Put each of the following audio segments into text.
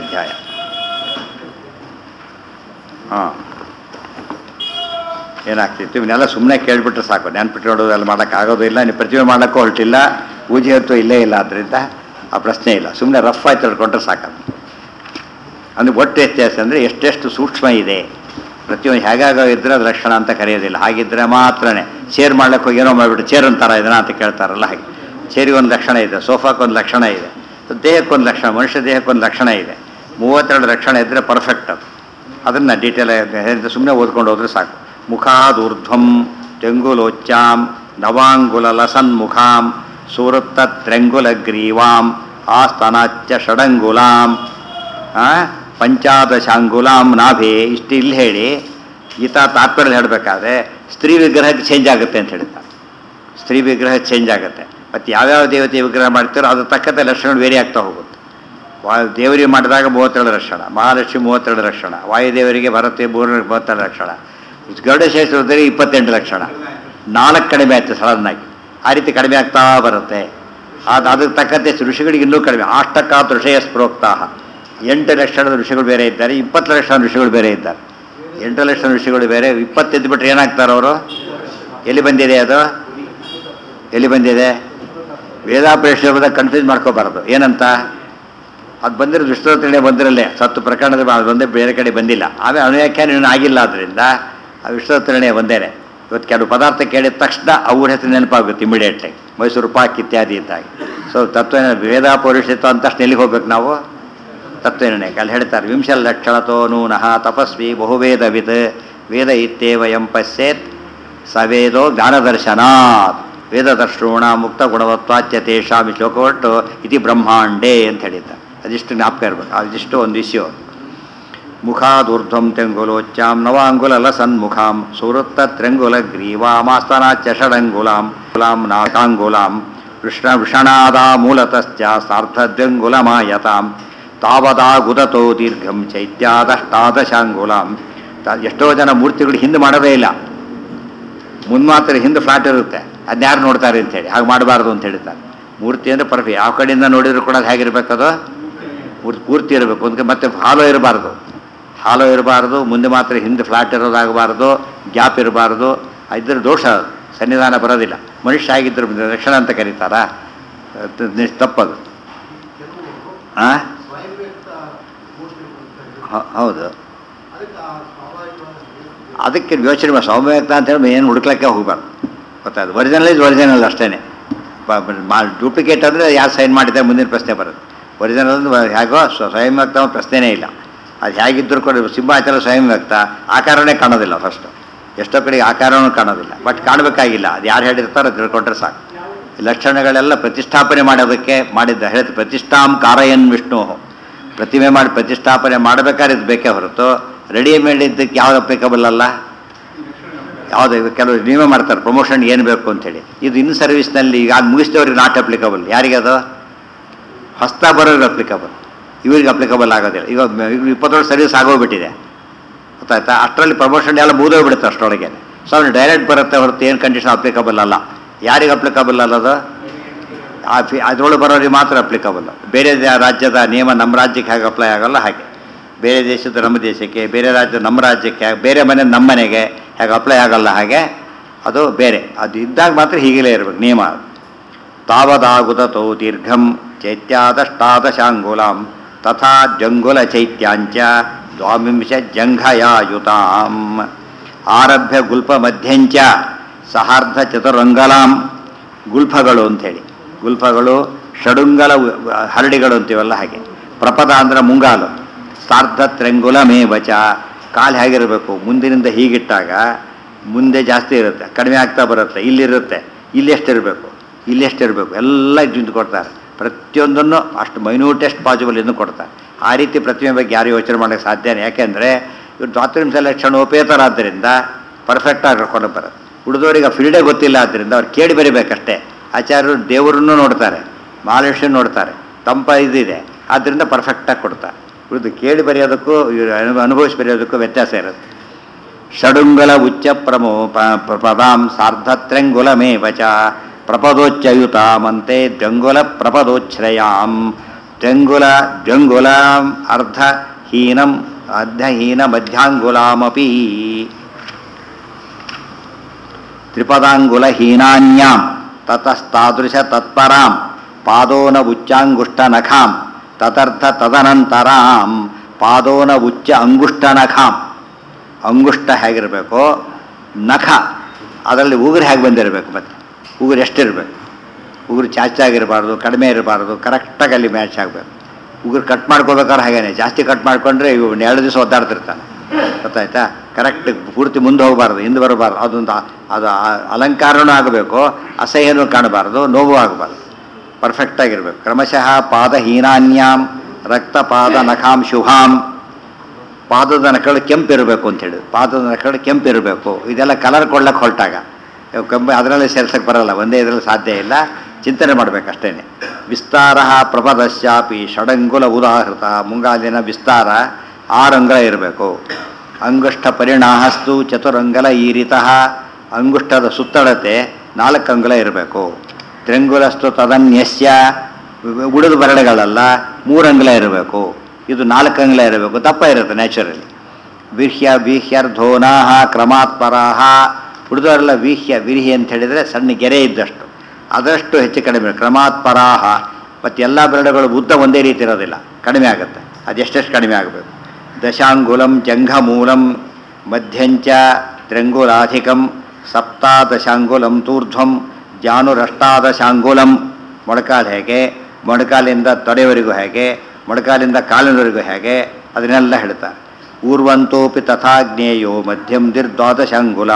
ಅಧ್ಯಾಯ ಹಾಂ ಏನಾಗ್ತಿತ್ತು ಇವನ್ನೆಲ್ಲ ಸುಮ್ಮನೆ ಕೇಳಿಬಿಟ್ರೆ ಸಾಕು ನೆನ್ಪಿಟ್ಕೊಳ್ಳೋದು ಎಲ್ಲ ಮಾಡೋಕ್ಕಾಗೋದು ಇಲ್ಲ ನೀವು ಪ್ರತಿಮೆ ಮಾಡೋಕ್ಕೂ ಹೊರಟಿಲ್ಲ ಪೂಜೆ ಹೊತ್ತು ಇಲ್ಲೇ ಇಲ್ಲ ಆದ್ದರಿಂದ ಆ ಪ್ರಶ್ನೆ ಇಲ್ಲ ಸುಮ್ಮನೆ ರಫ್ ಆಗಿ ತಿಳ್ಕೊಂಡ್ರೆ ಸಾಕದು ಅಂದರೆ ಒಟ್ಟು ವ್ಯತ್ಯಾಸ ಅಂದರೆ ಎಷ್ಟೆಷ್ಟು ಸೂಕ್ಷ್ಮ ಇದೆ ಪ್ರತಿಯೊಂದು ಹೇಗಾಗ ಇದ್ದರೆ ಅದು ಲಕ್ಷಣ ಅಂತ ಕರೆಯೋದಿಲ್ಲ ಹಾಗಿದ್ದರೆ ಮಾತ್ರನೇ ಚೇರ್ ಮಾಡ್ಲಿಕ್ಕೆ ಹೋಗಿ ಏನೋ ಮಾಡಿಬಿಟ್ಟು ಚೇರ್ ಅಂತಾರ ಇದನ್ನ ಅಂತ ಕೇಳ್ತಾರಲ್ಲ ಹಾಗೆ ಚೇರಿಗೆ ಒಂದು ಲಕ್ಷಣ ಇದೆ ಸೋಫಾಕ್ಕೊಂದು ಲಕ್ಷಣ ಇದೆ ದೇಹಕ್ಕೊಂದು ಲಕ್ಷಣ ಮನುಷ್ಯ ದೇಹಕ್ಕೊಂದು ಲಕ್ಷಣ ಇದೆ ಮೂವತ್ತೆರಡು ಲಕ್ಷಣ ಇದ್ದರೆ ಪರ್ಫೆಕ್ಟ್ ಅದು ಅದನ್ನು ಡೀಟೇಲ್ ಸುಮ್ಮನೆ ಓದ್ಕೊಂಡು ಹೋದ್ರೆ ಸಾಕು ಮುಖಾದೂರ್ಧ್ವಂ ತೆಂಗುಲೋಚ್ಚಾಂ ನವಾಂಗುಲ ಲಸನ್ಮುಖಾಂ ಸೂರತ್ತ ತ್ರೆಂಗುಲ ಗ್ರೀವಾಂ ಆಸ್ತನಾಚ್ಯ ಷಡಂಗುಲಾಂ ಆ, ಪಂಚಾದಶಾಂಗುಲಾಂ ನಾಭೆ ಇಷ್ಟು ಇಲ್ಲಿ ಹೇಳಿ ಈತ ತಾತ್ಪರ್ಯ ಹೇಳಬೇಕಾದ್ರೆ ಸ್ತ್ರೀ ವಿಗ್ರಹಕ್ಕೆ ಚೇಂಜ್ ಆಗುತ್ತೆ ಅಂತ ಹೇಳ್ತಾರೆ ಸ್ತ್ರೀ ವಿಗ್ರಹ ಚೇಂಜ್ ಆಗುತ್ತೆ ಮತ್ತು ಯಾವ್ಯಾವ ದೇವತೆ ವಿಗ್ರಹ ಮಾಡ್ತೀರೋ ಅದ್ರ ತಕ್ಕಂತೆ ಲಕ್ಷಣಗಳು ವೇರಿ ಆಗ್ತಾ ಹೋಗುತ್ತೆ ವಾ ದೇವರಿಗೆ ಮಾಡಿದಾಗ ಮೂವತ್ತೆರಡು ಲಕ್ಷಣ ಮಹಾಲಕ್ಷ್ಮಿ ಮೂವತ್ತೆರಡು ಲಕ್ಷಣ ವಾಯುದೇವರಿಗೆ ಭರತೆ ಮೂರ ಮೂವತ್ತೆರಡು ಲಕ್ಷಣ ಗರುಡಶೇಷದಲ್ಲಿ ಇಪ್ಪತ್ತೆಂಟು ಲಕ್ಷಣ ನಾಲ್ಕು ಕಡಿಮೆ ಆಯ್ತು ಸಡನ್ನಾಗಿ ಆ ರೀತಿ ಕಡಿಮೆ ಆಗ್ತಾ ಬರುತ್ತೆ ಅದು ಅದಕ್ಕೆ ತಕ್ಕಂತೆ ಋಷಿಗಳಿಗೆ ಇನ್ನೂ ಕಡಿಮೆ ಅಷ್ಟಕಾತ್ ಋಷಯ ಸ್ಪ್ರೋಕ್ತಾಹ ಎಂಟು ಲಕ್ಷಣದ ಋಷಿಗಳು ಬೇರೆ ಇದ್ದಾರೆ ಇಪ್ಪತ್ತು ಲಕ್ಷಣ ಋಷಿಗಳು ಬೇರೆ ಇದ್ದಾರೆ ಎಂಟು ಲಕ್ಷ ಋಷಿಗಳು ಬೇರೆ ಇಪ್ಪತ್ತೆದ್ದು ಬಿಟ್ಟರೆ ಏನಾಗ್ತಾರೆ ಅವರು ಎಲ್ಲಿ ಬಂದಿದೆ ಅದು ಎಲ್ಲಿ ಬಂದಿದೆ ವೇದಾಪೇಶ್ವರದ ಕನ್ಫ್ಯೂಸ್ ಮಾಡ್ಕೋಬಾರ್ದು ಏನಂತ ಅದು ಬಂದಿರೋ ವಿಷ್ಣುವರ್ಧನೆ ಬಂದಿರಲ್ಲೇ ಸತ್ತು ಪ್ರಕರಣದ ಅದು ಬಂದೇ ಬೇರೆ ಕಡೆ ಬಂದಿಲ್ಲ ಆಮೇಲೆ ಅನುವ್ಯಾಖ್ಯಾನ ಇನ್ನೂ ಆಗಿಲ್ಲ ಆದ್ದರಿಂದ ಆ ವಿಷ್ಣುವರ್ಧನೆ ಬಂದೇನೆ ಇವತ್ತು ಕೆಲವು ಪದಾರ್ಥ ಕೇಳಿದ ತಕ್ಷಣ ಅವ್ರ ಹೆಸರು ನೆನಪಾಗುತ್ತೆ ಇಮಿಡಿಯೇಟ್ಲಿ ಮೈಸೂರು ಪಾಕ್ ಇತ್ಯಾದಿ ಇದ್ದಾಗಿ ಸೊ ತತ್ವ ವೇದ ಪೌರುಷಿತ ಅಂತ ತಕ್ಷಣ ಎಲ್ಲಿಗೆ ಹೋಗ್ಬೇಕು ನಾವು ತತ್ವನಿರ್ಣಯಕ್ಕೆ ಅಲ್ಲಿ ಹೇಳ್ತಾರೆ ವಿಂಶ ಲಕ್ಷಣತೋ ನೂನಃ ತಪಸ್ವಿ ಬಹುವೇದವಿತ್ ವೇದ ಇತ್ಯೇವ ಎಂ ಪಶ್ಯೇತ್ ಸವೇದೋ ಜ್ಞಾನದರ್ಶನಾತ್ ವೇದದರ್ಶೋಣ ಮುಕ್ತ ಗುಣವತ್ವಾಚ್ಯ ತೇಷಾಂ ಈ ಶ್ಲೋಕ ಹೊರಟು ಇತಿ ಬ್ರಹ್ಮಾಂಡೇ ಅಂತ ಹೇಳಿದ್ದ ಅದಿಷ್ಟು ಜ್ಞಾಪಕ ಇರಬೇಕು ಅದಿಷ್ಟು ಒಂದು ವಿಷಯ ಮುಖಾದೂರ್ಧ್ವಂ ತೆಂಗುಲೋಚ್ಚಾಂ ನವಾಂಗುಲ ಲಸನ್ಮುಖಾಂ ಸುವೃತ್ತ ತ್ರೆಂಗುಲ ಗ್ರೀವಾಮಾಸ್ತನಾಚ್ಯ ಷಡಂಗುಲಾಂ ಗುಲಾಂ ನಾಕಾಂಗುಲಾಂ ಕೃಷ್ಣ ವೃಷಣಾದ ಮೂಲತಶ್ಚ ಸಾರ್ಧದ್ವಂಗುಲಮಾಯತಾಂ ತಾವದಾಗುದತೋ ದೀರ್ಘಂ ಚೈತ್ಯಾದಷ್ಟಾದಶಾಂಗುಲಾಂ ತ- ಎಷ್ಟೋ ಜನ ಮೂರ್ತಿಗಳು ಹಿಂದೆ ಮಾಡೋದೇ ಇಲ್ಲ ಮುಂದೆ ಮಾತ್ರ ಹಿಂದೆ ಫ್ಲಾಟ್ ಇರುತ್ತೆ ಅದನ್ನ ಯಾರು ನೋಡ್ತಾರೆ ಅಂತೇಳಿ ಹಾಗೆ ಮಾಡಬಾರ್ದು ಅಂತ ಹೇಳ್ತಾರೆ ಮೂರ್ತಿ ಅಂದರೆ ಪರ್ಫಿ ಯಾವ ಕಡೆಯಿಂದ ನೋಡಿದ್ರು ಕೂಡ ಅದು ಹೇಗಿರ್ಬೇಕು ಅದು ಮೂರ್ತಿ ಪೂರ್ತಿ ಇರಬೇಕು ಅದಕ್ಕೆ ಮತ್ತೆ ಹಾಲೋ ಇರಬಾರ್ದು ಹಾಲೋ ಇರಬಾರ್ದು ಮುಂದೆ ಮಾತ್ರ ಹಿಂದೆ ಫ್ಲಾಟ್ ಇರೋದಾಗಬಾರ್ದು ಗ್ಯಾಪ್ ಇರಬಾರ್ದು ಇದ್ರ ದೋಷ ಅದು. ಸನ್ನಿಧಾನ ಬರೋದಿಲ್ಲ ಮನುಷ್ಯ ಆಗಿದ್ದರು ರಕ್ಷಣೆ ಅಂತ ಕರೀತಾರಾ ಅದು ನಿ- ತಪ್ಪದು ಆ ಹ- ಹೌದು ಅದಕ್ಕೆ ಯೋಚನೆ ಮಾಡಿ ಸೌಮ್ಯಯುಕ್ತ ಅಂತ ಹೇಳಿ ಏನು ಹುಡುಕ್ಲಿಕ್ಕೆ ಹೋಗ್ಬಾರ್ದು ಗೊತ್ತಾಯ್ತು ಒರಿಜಿನಲ್ ಇಸ್ ಒರಿಜಿನಲ್ ಅಷ್ಟೇ ಡೂಪ್ಲಿಕೇಟ್ ಅಂದರೆ ಯಾರು ಸೈನ್ ಮಾಡಿದ್ದಾರೆ ಮುಂದಿನ ಪ್ರಶ್ನೆ ಬರುತ್ತೆ ಒರಿಜಿನಲ್ ಅಂದ್ರೆ ಹೇಗೋ ಸ್ವ- ಸ್ವಯಂ ವ್ಯಕ್ತ ಅನ್ನೋ ಪ್ರಶ್ನೆನೇ ಇಲ್ಲ ಅದು ಹೇಗಿದ್ದರೂ ಕೂಡ ಸಿಂಹಾಚಲ ಸ್ವಯಂ ವ್ಯಕ್ತ ಆಕಾರನೇ ಕಾಣೋದಿಲ್ಲ ಫಸ್ಟ್ ಎಷ್ಟೋ ಕಡೆ ಆಕಾರನೂ ಕಾಣೋದಿಲ್ಲ ಬಟ್ ಕಾಣಬೇಕಾಗಿಲ್ಲ ಅದು ಯಾರು ಹೇಳಿರ್ತಾರೋ ಅದು ತಿಳ್ಕೊಂಡ್ರೆ ಸಾಕು ಈ ಲಕ್ಷಣಗಳೆಲ್ಲ ಪ್ರತಿಷ್ಠಾಪನೆ ಮಾಡೋದಕ್ಕೆ ಮಾಡಿದ್ದ ಹೇಳ್ತು ಪ್ರತಿಷ್ಠಾಂ ಕಾರಯನ್ ವಿಷ್ಣು ಪ್ರತಿಮೆ ಮಾಡಿ ಪ್ರತಿಷ್ಠಾಪನೆ ಮಾಡಬೇಕಾದ್ರೆ ಇದು ಬೇಕೇ ಹೊರತು ರೆಡಿಮೇಡ್ ಇದ್ದಕ್ಕೆ ಯಾವ್ದು ಅಪ್ಲಿಕಬಲ್ ಅಲ್ಲ ಯಾವುದು ಕೆಲವರು ನೀವೇ ಮಾಡ್ತಾರೆ ಪ್ರಮೋಷನ್ ಏನು ಬೇಕು ಅಂತೇಳಿ ಇದು ಇನ್ ಸರ್ವಿಸ್ನಲ್ಲಿ ಈಗ ಅದು ಮುಗಿಸಿದವ್ರಿಗೆ ನಾಟ್ ಅಪ್ಲಿಕಬಲ್ ಯಾರಿಗೆ ಅದು ಹೊಸ್ತಾ ಬರೋರಿಗೆ ಅಪ್ಲಿಕಬಲ್ ಇವ್ರಿಗೆ ಅಪ್ಲಿಕಬಲ್ ಆಗೋದಿಲ್ಲ ಈಗ ಈಗ ಇಪ್ಪತ್ತೊಂದು ಸರ್ವಿಸ್ ಆಗೋಗ್ಬಿಟ್ಟಿದೆ ಗೊತ್ತಾಯ್ತಾ ಅಷ್ಟರಲ್ಲಿ ಪ್ರಮೋಷನ್ ಎಲ್ಲ ಮುಗಿದೋಗ್ಬಿಡುತ್ತೆ ಅಷ್ಟರೊಳಗೆ ಸೊ ಅವ್ನು ಡೈರೆಕ್ಟ್ ಬರುತ್ತೆ ಹೊರತು ಏನು ಕಂಡೀಷನ್ ಅಪ್ಲಿಕಬಲ್ ಅಲ್ಲ ಯಾರಿಗೆ ಅಪ್ಲಿಕಬಲ್ ಅಲ್ಲ ಅದು ಆ ಫಿ ಅದರೊಳಗೆ ಬರೋರಿಗೆ ಮಾತ್ರ ಅಪ್ಲಿಕಬಲ್ ಬೇರೆ ದ- ರಾಜ್ಯದ ನಿಯಮ ನಮ್ಮ ರಾಜ್ಯಕ್ಕೆ ಹೇಗೆ ಅಪ್ಲೈ ಆಗಲ್ಲ ಹಾಗೆ ಬೇರೆ ದೇಶದ ನಮ್ಮ ದೇಶಕ್ಕೆ ಬೇರೆ ರಾಜ್ಯದ ನಮ್ಮ ರಾಜ್ಯಕ್ಕೆ ಬೇರೆ ಮನೆ ನಮ್ಮ ಮನೆಗೆ ಹೇಗೆ ಅಪ್ಲೈ ಆಗಲ್ಲ ಹಾಗೆ ಅದು ಬೇರೆ ಅದು ಇದ್ದಾಗ ಮಾತ್ರ ಹೀಗಲೇ ಇರಬೇಕು ನಿಯಮ ತಾವದಾಗುದತೋ ದೀರ್ಘಂ ಚೈತ್ಯಾದಷ್ಟಾದಶಾಂಗುಲಾಂ ತಥಾ ಜಂಗುಲ ಚೈತ್ಯಾಂಚ ದ್ವಾವಿಂಶ ಜಂಘಯಾಯುತಾಂ ಆರಭ್ಯ ಗುಲ್ಪ ಮಧ್ಯಂಚ ಸಹಾರ್ಧ ಚತುರಂಗಲಾಂ ಗುಲ್ಫಗಳು ಅಂಥೇಳಿ ಗುಲ್ಫಗಳು ಷಡುಂಗಲ ಉ- ಹರಡಿಗಳು ಅಂತೀವಲ್ಲ ಹಾಗೆ ಪ್ರಪದ ಅಂದ್ರೆ ಮುಂಗಾಲು ಸಾರ್ಧ ತ್ರೆಂಗುಲ ಮೇವಚ ಕಾಲು ಹೇಗಿರಬೇಕು ಮುಂದಿನಿಂದ ಹೀಗಿಟ್ಟಾಗ ಮುಂದೆ ಜಾಸ್ತಿ ಇರುತ್ತೆ ಕಡಿಮೆ ಆಗ್ತಾ ಬರುತ್ತೆ ಇಲ್ಲಿರುತ್ತೆ ಇಲ್ಲಿ ಎಷ್ಟಿರಬೇಕು ಇಲ್ಲಿ ಎಷ್ಟಿರಬೇಕು ಎಲ್ಲ ಇದ್ದು ಕೊಡ್ತಾರೆ ಪ್ರತಿಯೊಂದನ್ನು ಅಷ್ಟು ಮೈನ್ಯೂಟೆಸ್ಟ್ ಪಾಸಿಬಲ್ ಎಂದು ಕೊಡ್ತಾರೆ ಆ ರೀತಿ ಪ್ರತಿಮೆ ಬಗ್ಗೆ ಯಾರು ಯೋಚನೆ ಮಾಡೋಕ್ಕೆ ಸಾಧ್ಯನೇ ಯಾಕೆಂದರೆ ಇವ್ರು ದ್ವಾತ್ರಿಂಶ ಲಕ್ಷಣೋಪೇತರಾದ್ದರಿಂದ ಪರ್ಫೆಕ್ಟಾಗಿ ಕರ್ಕೊಂಡು ಬರುತ್ತೆ ಉಳಿದವರಿಗೆ ಆ ಫೀಲ್ಡೇ ಗೊತ್ತಿಲ್ಲ ಆದ್ದರಿಂದ ಅವ್ರು ಕೇಳಿ ಬರಿಬೇಕಷ್ಟೇ ಆಚಾರ್ಯರು ದೇವರನ್ನು ನೋಡ್ತಾರೆ ಮಹಾಲಕ್ಷ್ಮಿ ನೋಡ್ತಾರೆ ತಂಪ ಇದಿದೆ ಆದ್ದರಿಂದ ಪರ್ಫೆಕ್ಟಾಗಿ ಕೊಡ್ತಾರೆ ಉಳಿದು ಕೇಳಿ ಬರೆಯೋದಕ್ಕೂ ಇವ್ರು ಅನು- ಅನುಭವಿಸಿ ಬರೆಯೋದಕ್ಕೂ ವ್ಯತ್ಯಾಸ ಇರುತ್ತೆ ಷಡುಂಗಲ ಉಚ್ಚ ಪ್ರಮೋ ಪ- ಪ- ಪದಾಂ ಸಾರ್ಧತ್ರ್ಯಂಗುಲಮೇವ ಚ ಪ್ರಪದೋಚ್ಚಯುತಾಮಂತೆ ದ್ವಂಗುಲ ಪ್ರಪದೋಚ್ಛ್ರಯಾಂ ದ್ವಂಗುಲ ದ್ವಂಗುಲ ಅರ್ಧಹೀನಂ ಅರ್ಧಹೀನ ಮಧ್ಯಾಂಗುಲಾಮಪಿ ತ್ರಿಪದಾಂಗುಲಹೀನಾನ್ಯಾಂ ತತಸ್ತಾದೃಶ ತತ್ಪರಾಂ ಪಾದೋನ ಉಚ್ಚಾಂಗುಷ್ಟನಖಾಂ ತದರ್ಥ ತದನಂತರಾಂ ಪಾದೋನ ಉಚ್ಚ ಅಂಗುಷ್ಟನಖಾಂ ಅಂಗುಷ್ಟ ಹೇಗಿರಬೇಕು ನಖ ಅದರಲ್ಲಿ ಉಗುರು ಹೇಗೆ ಬಂದಿರಬೇಕು ಮತ್ತೆ ಉಗುರು ಎಷ್ಟಿರಬೇಕು ಉಗುರು ಚಾಚಾಗಿರಬಾರ್ದು ಕಡಿಮೆ ಇರಬಾರ್ದು ಕರೆಕ್ಟಾಗಿ ಅಲ್ಲಿ ಮ್ಯಾಚ್ ಆಗಬೇಕು ಉಗುರು ಕಟ್ ಮಾಡ್ಕೋಬೇಕಾದ್ರೆ ಹಾಗೇನೆ ಜಾಸ್ತಿ ಕಟ್ ಮಾಡಿಕೊಂಡ್ರೆ ಇವು ಎರಡು ದಿವಸ ಒದ್ದಾಡ್ತಿರ್ತಾನೆ ಗೊತ್ತಾಯ್ತಾ ಕರೆಕ್ಟ್ ಪೂರ್ತಿ ಮುಂದೆ ಹೋಗಬಾರ್ದು ಹಿಂದೆ ಬರಬಾರ್ದು ಅದೊಂದು ಆ- ಅದು ಆ- ಅಲಂಕಾರನೂ ಆಗಬೇಕು ಅಸಹ್ಯನೂ ಕಾಣಬಾರ್ದು ನೋವು ಆಗಬಾರ್ದು ಪರ್ಫೆಕ್ಟಾಗಿರ್ಬೇಕು ಕ್ರಮಶಃ ಪಾದಹೀನಾನ್ಯಾಂ ರಕ್ತಪಾದ ನಖಾಂ ಶುಭಾಂ ಪಾದದ ನಕಳು ಕೆಂಪಿರಬೇಕು ಅಂತೇಳಿ ಪಾದದ ನಕಳು ಕೆಂಪಿರಬೇಕು ಇದೆಲ್ಲ ಕಲರ್ ಕೊಡ್ಲಕ್ಕೆ ಹೊರಟಾಗ ಇವು ಕೆಂಪು ಅದರಲ್ಲಿ ಸೇರ್ಸಕ್ಕೆ ಬರಲ್ಲ ಒಂದೇ ಇದರಲ್ಲಿ ಸಾಧ್ಯ ಇಲ್ಲ ಚಿಂತನೆ ಮಾಡಬೇಕಷ್ಟೇ ವಿಸ್ತಾರ ಪ್ರಪದಶ್ಯಾಪಿ ಷಡಂಗುಲ ಉದಾಹೃತ ಮುಂಗಾಲಿನ ವಿಸ್ತಾರ ಆರು ಅಂಗಳ ಇರಬೇಕು ಅಂಗುಷ್ಟ ಪರಿಣಾಹಸ್ತು ಚತುರಂಗಲ ಈರಿತ ಅಂಗುಷ್ಟದ ಸುತ್ತಳತೆ ನಾಲ್ಕು ಅಂಗುಲ ಇರಬೇಕು ತ್ರಂಗುಲಸ್ತು ತದನ್ಯಸ್ಯ ಉಳಿದ ಬರಡುಗಳಲ್ಲ ಮೂರು ಅಂಗುಲ ಇರಬೇಕು ಇದು ನಾಲ್ಕು ಅಂಗುಲ ಇರಬೇಕು ದಪ್ಪ ಇರುತ್ತೆ ನ್ಯಾಚುರಲಿ ವೀಹ್ಯ ವೀಹ್ಯರ್ಧೋನಾಹ ಕ್ರಮಾತ್ಪರಾಹ ಉಳಿದವರೆಲ್ಲ ವೀಹ್ಯ ವಿರಿಹಿ ಅಂತ ಹೇಳಿದರೆ ಸಣ್ಣ ಗೆರೆ ಇದ್ದಷ್ಟು ಅದಷ್ಟು ಹೆಚ್ಚು ಕಡಿಮೆ ಕ್ರಮಾತ್ಪರಾಹ ಮತ್ತು ಎಲ್ಲ ಬೆರಳುಗಳು ಉದ್ದ ಒಂದೇ ರೀತಿ ಇರೋದಿಲ್ಲ ಕಡಿಮೆ ಆಗುತ್ತೆ ಅದೆಷ್ಟೆಷ್ಟು ಕಡಿಮೆ ಆಗಬೇಕು ದಶಾಂಗುಲಂ ಜಂಘಮೂಲಂ ಮಧ್ಯಂಚ ತ್ರಂಗುಲಾಧಿಕಂ ಸಪ್ತಾದಶಾಂಗುಲಂ ತೂರ್ಧ್ವಂ ಜಾನುರಷ್ಟಾದಶಾಂಗುಲಂ ಮೊಣಕಾಲು ಹೇಗೆ ಮೊಣಕಾಲಿಂದ ತೊಡೆಯವರೆಗೂ ಹೇಗೆ ಮೊಣಕಾಲಿಂದ ಕಾಲಿನವರೆಗೂ ಹೇಗೆ ಅದನ್ನೆಲ್ಲ ಹೇಳ್ತಾರೆ ಊರ್ವಂತೋಪಿ ತಥಾ ಜ್ಞೇಯೋ ಮಧ್ಯಂ ದಿರ್ದ್ವಾದಶಾಂಗುಲ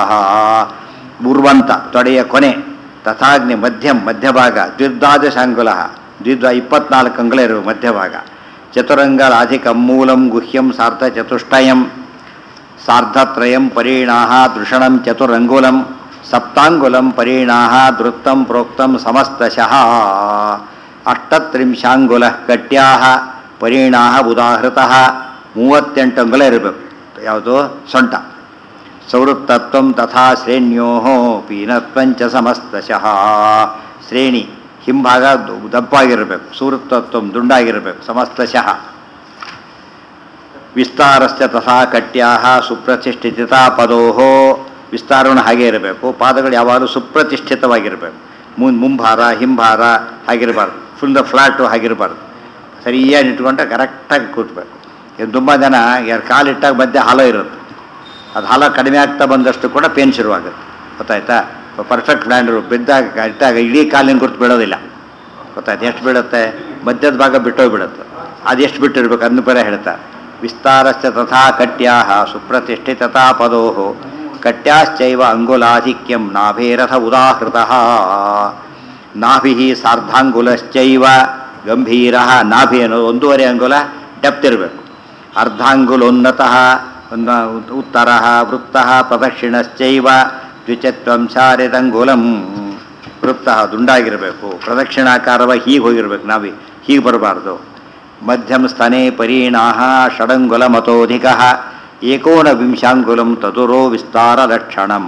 ಊರ್ವಂತ ತೊಡೆಯ ಕೊನೆ ತಥಾಗ್ನಿ ಮಧ್ಯಂ ಮಧ್ಯಭಾಗ ದ್ವಿರ್ದ್ವಾದಶಾಂಗುಲ ದ್ವಿದ್ವ ಇಪ್ಪತ್ನಾಲ್ಕು ಅಂಗುಲ ಇರುವ ಮಧ್ಯಭಾಗ ಚತುರಂಗಲಾಧಿಕಂ ಮೂಲಂ ಗುಹ್ಯಂ ಸಾರ್ಧ ಚತುಷ್ಟಯಂ ಸಾರ್ಧತ್ರಯಂ ಪರೀಣಾಹ ದೃಷಣಂ ಚತುರಂಗುಲಂ ಸಪ್ತಾಂಗುಲಂ ಪರೀಣಾಹ ದೃತ್ತಂ ಪ್ರೋಕ್ತಂ ಸಮಸ್ತಶಃ ಅಷ್ಟತ್ರಿಂಶಾಂಗುಲ ಕಟ್ಯಾಹ ಪರೀಣಾಹ ಉದಾಹೃತಃ ಮೂವತ್ತೆಂಟು ಅಂಗುಲ ಇರಬೇಕು ಯಾವುದು ಸೊಂಟ ಸೌವೃತ್ತತ್ವಂ ತಥಾ ಶ್ರೇಣ್ಯೋ ಪೀನತ್ವಂಚ ಸಮಸ್ತಶಃ ಶ್ರೇಣಿ ಹಿಂಭಾಗ ದು- ದಪ್ಪಾಗಿರಬೇಕು ಸುವೃತ್ತತ್ವ ದುಂಡಾಗಿರಬೇಕು ಸಮಸ್ತಶಃ ವಿಸ್ತಾರಶ್ಚ ತಥಾ ಕಟ್ಯಾಹ ಸುಪ್ರತಿಷ್ಠಿತ ಪದೋಹೋ ವಿಸ್ತಾರವನ್ನು ಹಾಗೆ ಇರಬೇಕು ಪಾದಗಳು ಯಾವಾಗಲೂ ಸುಪ್ರತಿಷ್ಠಿತವಾಗಿರಬೇಕು ಮುನ್ ಮುಂಭಾರ ಹಿಂಭಾರ ಹಾಗಿರಬಾರ್ದು ಫುಲ್ ದ ಫ್ಲಾಟು ಹಾಗಿರಬಾರ್ದು ಸರಿಯಾಗಿ ಇಟ್ಕೊಂಡ್ರೆ ಕರೆಕ್ಟಾಗಿ ಕೂತ್ಬೇಕು ಇನ್ನು ತುಂಬ ಜನ ಯಾರು ಕಾಲಿಟ್ಟಾಗ ಮಧ್ಯೆ ಹಾಲೋ ಇರುತ್ತೆ ಅದು ಹಾಲ ಕಡಿಮೆ ಆಗ್ತಾ ಬಂದಷ್ಟು ಕೂಡ ಪೇನ್ ಶುರುವಾಗುತ್ತೆ ಗೊತ್ತಾಯ್ತಾ ಪರ್ಫೆಕ್ಟ್ ಬ್ಲ್ಯಾಂಡ್ರು ಬಿದ್ದಾಗ ಇಟ್ಟಾಗ ಇಡೀ ಕಾಲಿನ ಗುರ್ತು ಬೀಳೋದಿಲ್ಲ ಗೊತ್ತಾಯ್ತು ಎಷ್ಟು ಬೀಳುತ್ತೆ ಮಧ್ಯದ ಭಾಗ ಬಿಟ್ಟೋಗ್ಬಿಡುತ್ತೆ ಅದು ಎಷ್ಟು ಬಿಟ್ಟಿರ್ಬೇಕು ಅದನ್ನ ಬರ ಹೇಳ್ತಾರೆ ವಿಸ್ತಾರಶ್ಚ ತಥಾ ಕಟ್ಯಾಹ ಸುಪ್ರತಿಷ್ಠಿತತಾ ಪದೋಹೋ ಕಟ್ಯಾಶ್ಚೈವ ಅಂಗುಲಾಧಿಕ್ಯಂ ನಾಭೇರಥ ಉದಾಹೃತಃ ನಾಭಿ ಸಾರ್ಧಾಂಗುಲಶ್ಚೈವ ಗಂಭೀರ ನಾಭಿ ಅನ್ನೋದು ಒಂದೂವರೆ ಅಂಗುಲ ಡೆಪ್ತ್ ಇರಬೇಕು ಅರ್ಧಾಂಗುಲೋನ್ನತಃ ಉತ್ತರ ವೃತ್ತ ಪ್ರದಕ್ಷಿಣಶ್ಚೈವ ದ್ವಿಚತ್ವಂಶಾರಿದಂಗುಲಂ ವೃತ್ತ ದುಂಡಾಗಿರಬೇಕು ಪ್ರದಕ್ಷಿಣಾಕಾರವಾಗಿ ಹೀಗೆ ಹೋಗಿರ್ಬೇಕು ನಾವಿ ಹೀಗೆ ಬರಬಾರ್ದು ಮಧ್ಯಮ ಸ್ತನೇ ಪರೀಣಾಹ ಷಡಂಗುಲ ಮತೋಧಿಕ ಏಕೋನವಿಂಶಾಂಗುಲಂ ತದುರೋ ವಿಸ್ತಾರ ಲಕ್ಷಣಂ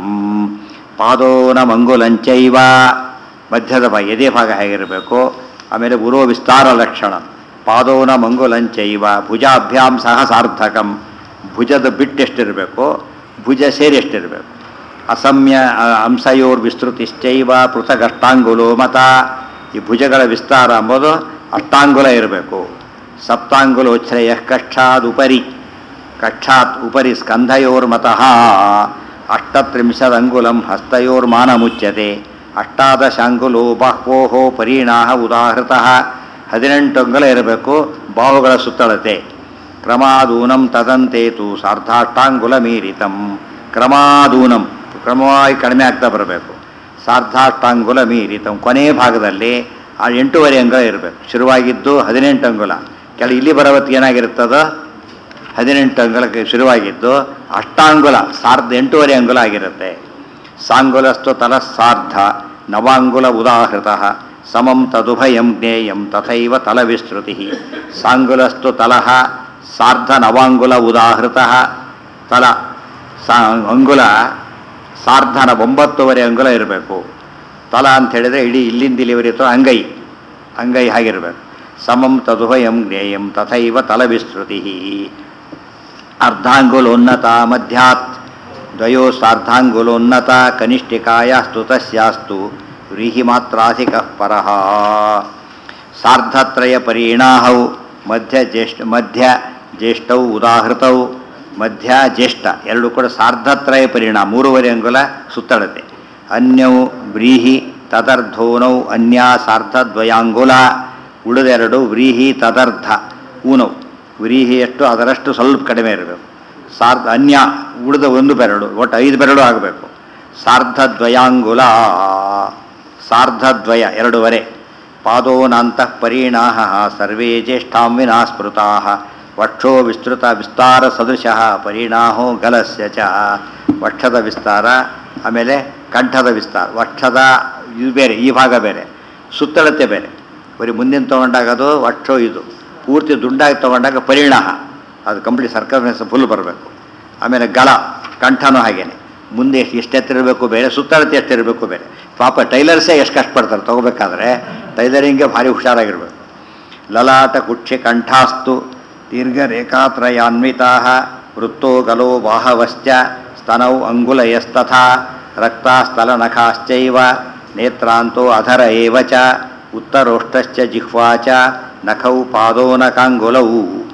ಪಾದೋನಮಂಗುಲಂಚೈವ ಮಧ್ಯದ ಭಾಗ ಎದೆ ಭಾಗ ಹೇಗಿರಬೇಕು ಆಮೇಲೆ ಉರೋ ವಿಸ್ತಾರ ಲಕ್ಷಣ ಪಾದೋನ ಮಂಗುಲಂಚೈವ ಭುಜಾಭ್ಯಾಂ ಸಹ ಸಾರ್ಥಕಂ ಭುಜದ ಬಿಟ್ಟು ಎಷ್ಟಿರಬೇಕು ಭುಜ ಸೇರಿ ಎಷ್ಟಿರಬೇಕು ಅಸಮ್ಯ ಅ- ಅಂಶಯೋರ್ ವಿಸ್ತೃತಿಶ್ಚೈವ ಪೃಥಕ್ ಅಷ್ಟಾಂಗುಲೋ ಮತ ಈ ಭುಜಗಳ ವಿಸ್ತಾರ ಎಂಬುದು ಅಷ್ಟಾಂಗುಲ ಇರಬೇಕು ಸಪ್ತಾಂಗುಲೋಚ್ಛ್ರಯ ಕಕ್ಷಾದುಪರಿ ಕಕ್ಷಾತ್ ಉಪರಿ ಸ್ಕಂಧಯೋರ್ಮತಃ ಅಷ್ಟತ್ರಿಂಶದಂಗುಲಂ ಹಸ್ತಯೋರ್ಮಾನಮುಚ್ಯತೆ ಅಷ್ಟಾದಶಾಂಗುಲೋ ಬಾಹ್ವೋಹೋ ಪರೀಣಾಹ ಉದಾಹೃತಃ ಹದಿನೆಂಟು ಅಂಗುಲ ಇರಬೇಕು ಬಾಹುಗಳ ಸುತ್ತಳತೆ ಕ್ರಮಾದೂನಂ ತದಂತೇತು ಸಾರ್ಧಾಷ್ಟಾಂಗುಲ ಮೀರಿತಂ ಕ್ರಮಾದೂನಂ ಕ್ರಮವಾಗಿ ಕಡಿಮೆ ಆಗ್ತಾ ಬರಬೇಕು ಸಾರ್ಧಾಷ್ಟಾಂಗುಲ ಮೀರಿತಂ ಕೊನೆ ಭಾಗದಲ್ಲಿ ಆ ಎಂಟೂವರೆ ಅಂಗುಲ ಇರಬೇಕು ಶುರುವಾಗಿದ್ದು ಹದಿನೆಂಟು ಅಂಗುಲ ಕೆಳ ಇಲ್ಲಿ ಬರೋವತ್ತಿಗೆ ಏನಾಗಿರುತ್ತದೋ ಹದಿನೆಂಟು ಅಂಗುಲಕ್ಕೆ ಶುರುವಾಗಿದ್ದು ಅಷ್ಟಾಂಗುಲ ಸಾರ್ಧ ಎಂಟೂವರೆ ಅಂಗುಲ ಆಗಿರುತ್ತೆ ಸಾಂಗುಲಸ್ತು ತಲಸ್ಸಾರ್ಧ ನವಾಂಗುಲ ಉದಾಹೃತ ಸಮಂ ತದುಭಯಂ ಜ್ಞೇಯಂ ತಥೈವ ತಲವಿಸ್ತೃತಿ ಸಾಂಗುಲಸ್ತು ತಲಃ ಸಾರ್ಧ ನವಾಂಗುಲ ಉದಾಹೃತ ತಲ ಸಾ ಅಂಗುಲ ಸಾರ್ಧನ ಒಂಬತ್ತುವರೆ ಅಂಗುಲ ಇರಬೇಕು ತಲ ಅಂತ ಹೇಳಿದ್ರೆ ಇಡೀ ಇಲ್ಲಿಂದ ಇಲ್ಲಿವರೆಗೆ ಅಂಗೈ ಅಂಗೈ ಹಾಗಿರಬೇಕು ಸಮಂ ತದುಭಯಂ ಜ್ಞೇಯಂ ತಥೈವ ತಲವಿಸ್ತೃತಿ ಅರ್ಧಾಂಗುಲೋನ್ನತ ಮಧ್ಯಾತ್ ದ್ವಯೋಸ್ತಾರ್ಧಾಂಗುಲೋನ್ನತ ಕನಿಷ್ಠಿಕಾಯಾಸ್ತು ತಸ್ಯಾಸ್ತು ವ್ರೀಹಿ ಮಾತ್ರಾಧಿಕಃ ಪರಃ ಸಾರ್ಧತ್ರಯ ಪರಿಣಾಹೌ ಮಧ್ಯ ಜ್ಯೇಷ್ಠ ಮಧ್ಯ ಜ್ಯೇಷ್ಠೌ ಉದಾಹೃತೌ ಮಧ್ಯ ಜ್ಯೇಷ್ಠ ಎರಡು ಕೂಡ ಸಾರ್ಧತ್ರಯ ಪರಿಣಾಮ ಮೂರುವರೆ ಅಂಗುಲ ಸುತ್ತಳತೆ ಅನ್ಯೌ ವ್ರೀಹಿ ತದರ್ಧೋನೌ ಅನ್ಯ ಸಾರ್ಧದ್ವಯಾಂಗುಲ ಉಳಿದೆರಡು ವ್ರೀಹಿ ತದರ್ಧ ಊನೌ ವ್ರೀಹಿ ಎಷ್ಟು ಅದರಷ್ಟು ಸ್ವಲ್ಪ ಕಡಿಮೆ ಇರಬೇಕು ಸಾರ್ಧ ಅನ್ಯ ಉಳಿದ ಒಂದು ಬೆರಳು ಒಟ್ಟು ಐದು ಬೆರಳು ಆಗಬೇಕು ಸಾರ್ಧದ್ವಯಾಂಗುಲ ಸಾರ್ಧದ್ವಯ ಎರಡೂವರೆ ಪಾದೋನಾಂತಃ ಪರಿಣಾಹ ಸರ್ವೇ ಜ್ಯೇಷ್ಠಾಂ ವಿನಾ ಸ್ಮೃತಾ ವಕ್ಷೋ ವಿಸ್ತೃತ ವಿಸ್ತಾರ ಸದೃಶಃ ಪರಿಣಾಹೋ ಗಲಸ್ಯ ಚ ವಕ್ಷದ ವಿಸ್ತಾರ ಆಮೇಲೆ ಕಂಠದ ವಿಸ್ತಾರ ವಕ್ಷದ ಇದು ಬೇರೆ ಈ ಭಾಗ ಬೇರೆ ಸುತ್ತಳತೆ ಬೇರೆ ಬರೀ ಮುಂದಿನ ತೊಗೊಂಡಾಗ ಅದು ವಕ್ಷೋ ಇದು ಪೂರ್ತಿ ದುಂಡಾಗಿ ತೊಗೊಂಡಾಗ ಪರಿಣಾಹ ಅದು ಕಂಪ್ಲೀಟ್ ಸರ್ಕಲ್ನೆಸ್ ಫುಲ್ ಬರಬೇಕು ಆಮೇಲೆ ಗಲ ಕಂಠನೂ ಹಾಗೇನೆ ಮುಂದೆ ಎಷ್ಟು ಎಷ್ಟು ಎತ್ತಿರಬೇಕು ಬೇರೆ ಸುತ್ತಳತೆ ಎಷ್ಟಿರಬೇಕು ಬೇರೆ ಪಾಪ ಟೈಲರ್ಸೇ ಎಷ್ಟು ಕಷ್ಟಪಡ್ತಾರೆ ತೊಗೋಬೇಕಾದ್ರೆ ಟೈಲರಿಂಗ್ಗೆ ಭಾರಿ ಹುಷಾರಾಗಿರ್ಬೇಕು ಲಲಾಟ ಕುಕ್ಷಿ ಕಂಠಾಸ್ತು ದೀರ್ಘ ರೇಖಾತ್ರಯಾನ್ವಿತಾ ವೃತ್ತೋ ಗಲೋ ಬಾಹವಶ್ಚ ಸ್ತನೌ ಅಂಗುಲಯಸ್ತಥಾ ರಕ್ತಾಸ್ಥಲನಖಾಶ್ಚೈವ ನೇತ್ರಾಂತೋ ಅಧರ ಏವ ಚ ಉತ್ತರೋಷ್ಟಶ್ಚ ಜಿಹ್ವಾ ಚ ನಖೌ ಪಾದೋನಕಾಂಗುಲೌ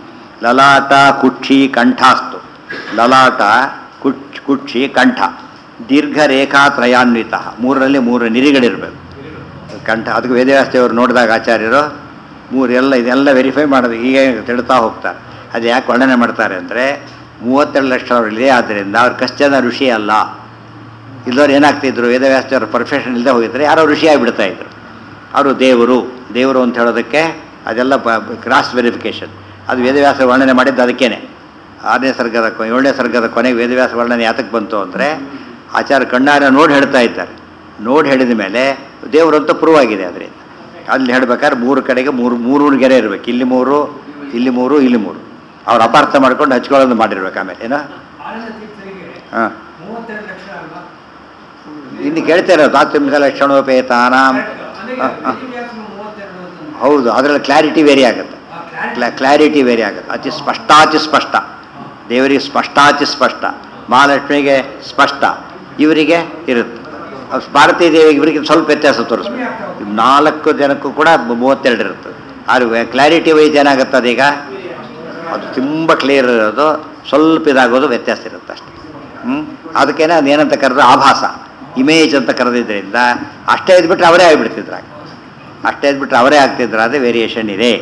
ಲಲಾಟ ಕುಕ್ಷಿ ಕಂಠಾಸ್ತು ಲಲಾಟ ಕುಚ್ ಕುಕ್ಷಿ ಕಂಠ ದೀರ್ಘ ರೇಖಾತ್ರಯಾನ್ವಿತ ಮೂರರಲ್ಲಿ ಮೂರು ನಿರಿಗಳಿರಬೇಕು ಕಂಠ ಅದಕ್ಕೆ ವೇದವ್ಯಾಸದೇವರು ನೋಡಿದಾಗ ಆಚಾರ್ಯರು ಮೂರು ಎಲ್ಲ ಇದೆಲ್ಲ ವೆರಿಫೈ ಮಾಡೋದು ಹೀಗೆ ತಿಳ್ತಾ ಹೋಗ್ತಾರೆ ಅದು ಯಾಕೆ ವರ್ಣನೆ ಮಾಡ್ತಾರೆ ಅಂದರೆ ಮೂವತ್ತೆರಡು ಲಕ್ಷ ಅವರಿದೆ ಆದ್ದರಿಂದ ಅವ್ರು ಕಶ್ಚನ ಋಷಿ ಅಲ್ಲ ಇಲ್ಲದವ್ರು ಏನಾಗ್ತಿದ್ರು ವೇದವ್ಯಾಸದೇವ್ರ ಪರ್ಫೆಕ್ಷನ್ ಇಲ್ಲದೆ ಹೋಗಿದ್ರೆ ಯಾರೋ ಋಷಿ ಆಗಿಬಿಡ್ತಾ ಇದ್ರು ಅವರು ದೇವರು ದೇವರು ಅಂತ ಹೇಳೋದಕ್ಕೆ ಅದೆಲ್ಲ ಕ್ರಾಸ್ ವೆರಿಫಿಕೇಷನ್ ಅದು ವೇದವ್ಯಾಸ ವರ್ಣನೆ ಮಾಡಿದ್ದು ಅದಕ್ಕೇನೆ ಆರನೇ ಸರ್ಗದ ಕೊ ಏಳನೇ ಸರ್ಗದ ಕೊನೆಗೆ ವೇದವ್ಯಾಸ ವರ್ಣನೆ ಯಾತಕ್ಕೆ ಬಂತು ಅಂದರೆ ಆಚಾರ್ಯ ಕಣ್ಣಾರ ನೋಡಿ ಹೇಳ್ತಾ ಇದ್ದಾರೆ ನೋಡಿ ಹೇಳಿದ ಮೇಲೆ ದೇವರು ಅಂತ ಪ್ರೂವ್ ಆಗಿದೆ ಅದರಿಂದ ಅಲ್ಲಿ ಹೇಳ್ಬೇಕಾದ್ರೆ ಮೂರು ಕಡೆಗೆ ಮೂರು ಮೂರು ಗೆರೆ ಇರಬೇಕು ಇಲ್ಲಿ ಮೂರು ಇಲ್ಲಿ ಮೂರು ಇಲ್ಲಿ ಮೂರು ಅವ್ರು ಅಪಾರ್ಥ ಮಾಡ್ಕೊಂಡು ಹಚ್ಕೊಳ್ಳೋದು ಮಾಡಿರ್ಬೇಕು ಆಮೇಲೆ ಏನೋ ಆನಂದ ತೀರ್ಥರಿಗೆ ಹಾಂ ಮೂವತ್ತೆರಡು ಲಕ್ಷ ಅಲ್ವಾ ಇನ್ನು ಕೇಳ್ತಾ ಇರೋದು ತಾತ್ವಿಕ ಲಕ್ಷಣೋಪೇತಾನಾಂ ಅಂದ್ರೆ ಹಾಂ ಹಾಂ ವಿಧಿವ್ಯಾಸನ ಮೂವತ್ತೆರಡು ಅಂತ ಹೌದು ಅದರಲ್ಲಿ ಕ್ಲಾರಿಟಿ ವೇರಿ ಆಗುತ್ತೆ ಆ clarity- ಕ್ಲಾ ಕ್ಲಾರಿಟಿ ವೇರಿ ಆಗುತ್ತೆ ಅತಿ ಸ್ಪಷ್ಟಾತಿ ಸ್ಪಷ್ಟ ದೇವರಿಗೆ ಸ್ಪಷ್ಟಾತಿ ಸ್ಪಷ್ಟ ಮಹಾಲಕ್ಷ್ಮಿಗೆ ಸ್ಪಷ್ಟ ಇವರಿಗೆ ಇರುತ್ತೆ ಅವ್ರು ಭಾರತೀಯ ದೇವಿಗೆ ಇವರಿಗೆ ಸ್ವಲ್ಪ ವ್ಯತ್ಯಾಸ ತೋರಿಸ್ಬೇಕು ನಾಲ್ಕು ಜನಕ್ಕೂ ಕೂಡ ಮೂವತ್ತೆರಡು ಇರುತ್ತೆ ಆದರೆ ಕ್ಲಾರಿಟಿ ವೈಸ್ ಏನಾಗುತ್ತೆ ಅದೀಗ ಅದು ತುಂಬ ಕ್ಲಿಯರ್ ಇರೋದು ಸ್ವಲ್ಪ ಇದಾಗೋದು ವ್ಯತ್ಯಾಸ ಇರುತ್ತೆ ಅಷ್ಟೇ ಹ್ಞೂ ಅದಕ್ಕೇನೆ ಅದೇನಂತ ಕರೆದ್ರೆ ಆಭಾಸ ಇಮೇಜ್ ಅಂತ ಕರೆದಿದ್ದರಿಂದ ಅಷ್ಟೇ ಇದ್ಬಿಟ್ರೆ ಅವರೇ ಆಗಿಬಿಡ್ತಿದ್ರಾಗ ಅಷ್ಟೇ ಇದ್ಬಿಟ್ರೆ ಅವರೇ ಆಗ್ತಿದ್ರು ಅದೇ ವೇರಿಯೇಷನ್ ಇದೆ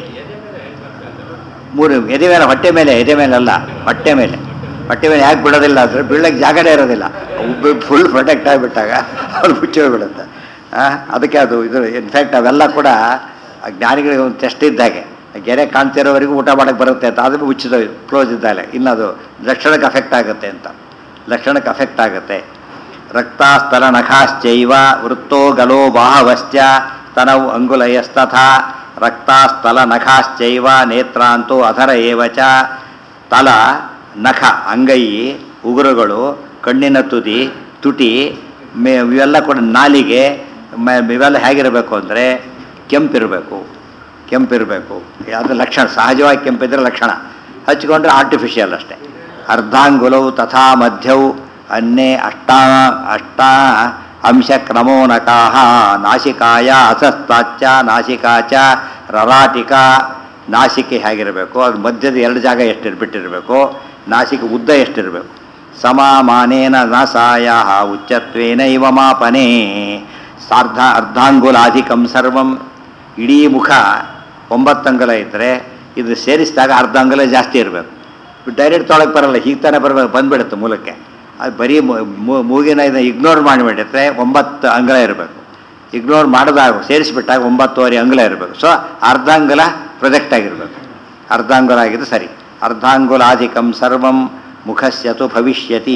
ಮೂರು ಎದೆ ಮೇಲೆ ಹೊಟ್ಟೆ ಮೇಲೆ ಎದೆ ಮೇಲೆ ಅಲ್ಲ ಹೊಟ್ಟೆ ಮೇಲೆ ಹೊಟ್ಟೆ ಮೇಲೆ ಯಾಕೆ ಬಿಡೋದಿಲ್ಲ ಅಂದರೆ ಬೀಳಕ್ಕೆ ಜಾಗನೇ ಇರೋದಿಲ್ಲ ಫುಲ್ ಪ್ರೊಟೆಕ್ಟ್ ಆಗಿಬಿಟ್ಟಾಗ ಅವ್ರು ಮುಚ್ಚೋಗ್ಬಿಡುತ್ತೆ ಆ, ಅದಕ್ಕೆ ಅದು ಇದು ಇನ್ಫ್ಯಾಕ್ಟ್ ಅವೆಲ್ಲ ಕೂಡ ಆ ಜ್ಞಾನಿಗಳಿಗೆ ಒಂದು ಟೆಸ್ಟ್ ಇದ್ದಾಗೆ ಗೆರೆ ಕಾಣ್ತಿರೋವರೆಗೂ ಊಟ ಮಾಡೋಕ್ಕೆ ಬರುತ್ತೆ ಅಂತ ಅದು ಮುಚ್ಚಿದ ಕ್ಲೋಸ್ ಇದ್ದಾಲೆ ಇನ್ನು ಅದು ಲಕ್ಷಣಕ್ಕೆ ಅಫೆಕ್ಟ್ ಆಗುತ್ತೆ ಅಂತ ಲಕ್ಷಣಕ್ಕೆ ಅಫೆಕ್ಟ್ ಆಗುತ್ತೆ ರಕ್ತಾಸ್ತಲ ನಖಾಶ್ಚೈವ ವೃತ್ತೋ ಗಲೋ ಬಾಹವಶ್ಚ ಸ್ತನೌ ಅಂಗುಲಯಸ್ತಥಾ ರಕ್ತಾಸ್ತಲ ನಖಾಶ್ಚೈವ ನೇತ್ರಾಂತೋ ಅಧರ ಏವ ಚ ತಲ ನಖ ಅಂಗೈ ಉಗುರುಗಳು ಕಣ್ಣಿನ ತುದಿ ತುಟಿ ಮೇ ಇವೆಲ್ಲ ಕೂಡ ನಾಲಿಗೆ ಮ- ಇವೆಲ್ಲ ಹೇಗಿರಬೇಕು ಅಂದರೆ ಕೆಂಪಿರಬೇಕು ಕೆಂಪಿರಬೇಕು ಅದು ಲಕ್ಷಣ ಸಹಜವಾಗಿ ಕೆಂಪಿದ್ರೆ ಲಕ್ಷಣ ಹಚ್ಕೊಂಡ್ರೆ ಆರ್ಟಿಫಿಷಿಯಲ್ ಅಷ್ಟೇ ಅರ್ಧಾಂಗುಲವು ತಥಾ ಮಧ್ಯವು ಅನ್ನೇ ಅಷ್ಟಾ ಅಷ್ಟ ಅಂಶ ಕ್ರಮೋನಕಾಹ ನಾಸಿಕಾಯ ಅಸಸ್ತಾಚ ನಾಸಿಕಾ ಚ ರರಾಟಿಕ ನಾಸಿಕೆ ಹೇಗಿರಬೇಕು ಅದು ಮಧ್ಯದ ಎರಡು ಜಾಗ ಎಷ್ಟು ಬಿಟ್ಟಿರಬೇಕು ನಾಸಿಕೆ ಉದ್ದ ಎಷ್ಟಿರಬೇಕು ಸಮಾಮಾನೇನ ನಾಸಾಯ ಉಚ್ಚತ್ವೇನ ಇವ ಮಾಪನೆ ಸಾರ್ಧ ಅರ್ಧಾಂಗುಲಾಧಿಕಂ ಸರ್ವಂ ಇಡೀ ಮುಖ ಒಂಬತ್ತಂಗುಲ ಇದ್ದರೆ ಇದು ಸೇರಿಸಿದಾಗ ಅರ್ಧ ಅಂಗುಲ ಜಾಸ್ತಿ ಇರಬೇಕು ಡೈರೆಕ್ಟ್ ತೊಳಗೆ ಬರಲ್ಲ ಹೀಗೆ ತಾನೇ ಬರಬೇಕು ಬಂದ್ಬಿಡುತ್ತೆ ಮೂಲಕ್ಕೆ ಅದು ಬರೀ ಮು- ಮು- ಮೂಗಿನ ಇದನ್ನ ಇಗ್ನೋರ್ ಮಾಡಿಬಿಟ್ಟಿದ್ರೆ ಒಂಬತ್ತು ಅಂಗುಲ ಇರಬೇಕು ಇಗ್ನೋರ್ ಮಾಡಿದಾಗ ಸೇರಿಸಿಬಿಟ್ಟಾಗ ಒಂಬತ್ತುವರೆ ಅಂಗುಲ ಇರಬೇಕು ಸೊ ಅರ್ಧಾಂಗುಲ ಪ್ರೊಜೆಕ್ಟ್ ಆಗಿರಬೇಕು ಅರ್ಧಾಂಗುಲ ಆಗಿದ್ದು ಸರಿ ಅರ್ಧಾಂಗುಲಾಧಿಕಂ ಸರ್ವಂ ಮುಖಸ್ಯತು ಭವಿಷ್ಯತಿ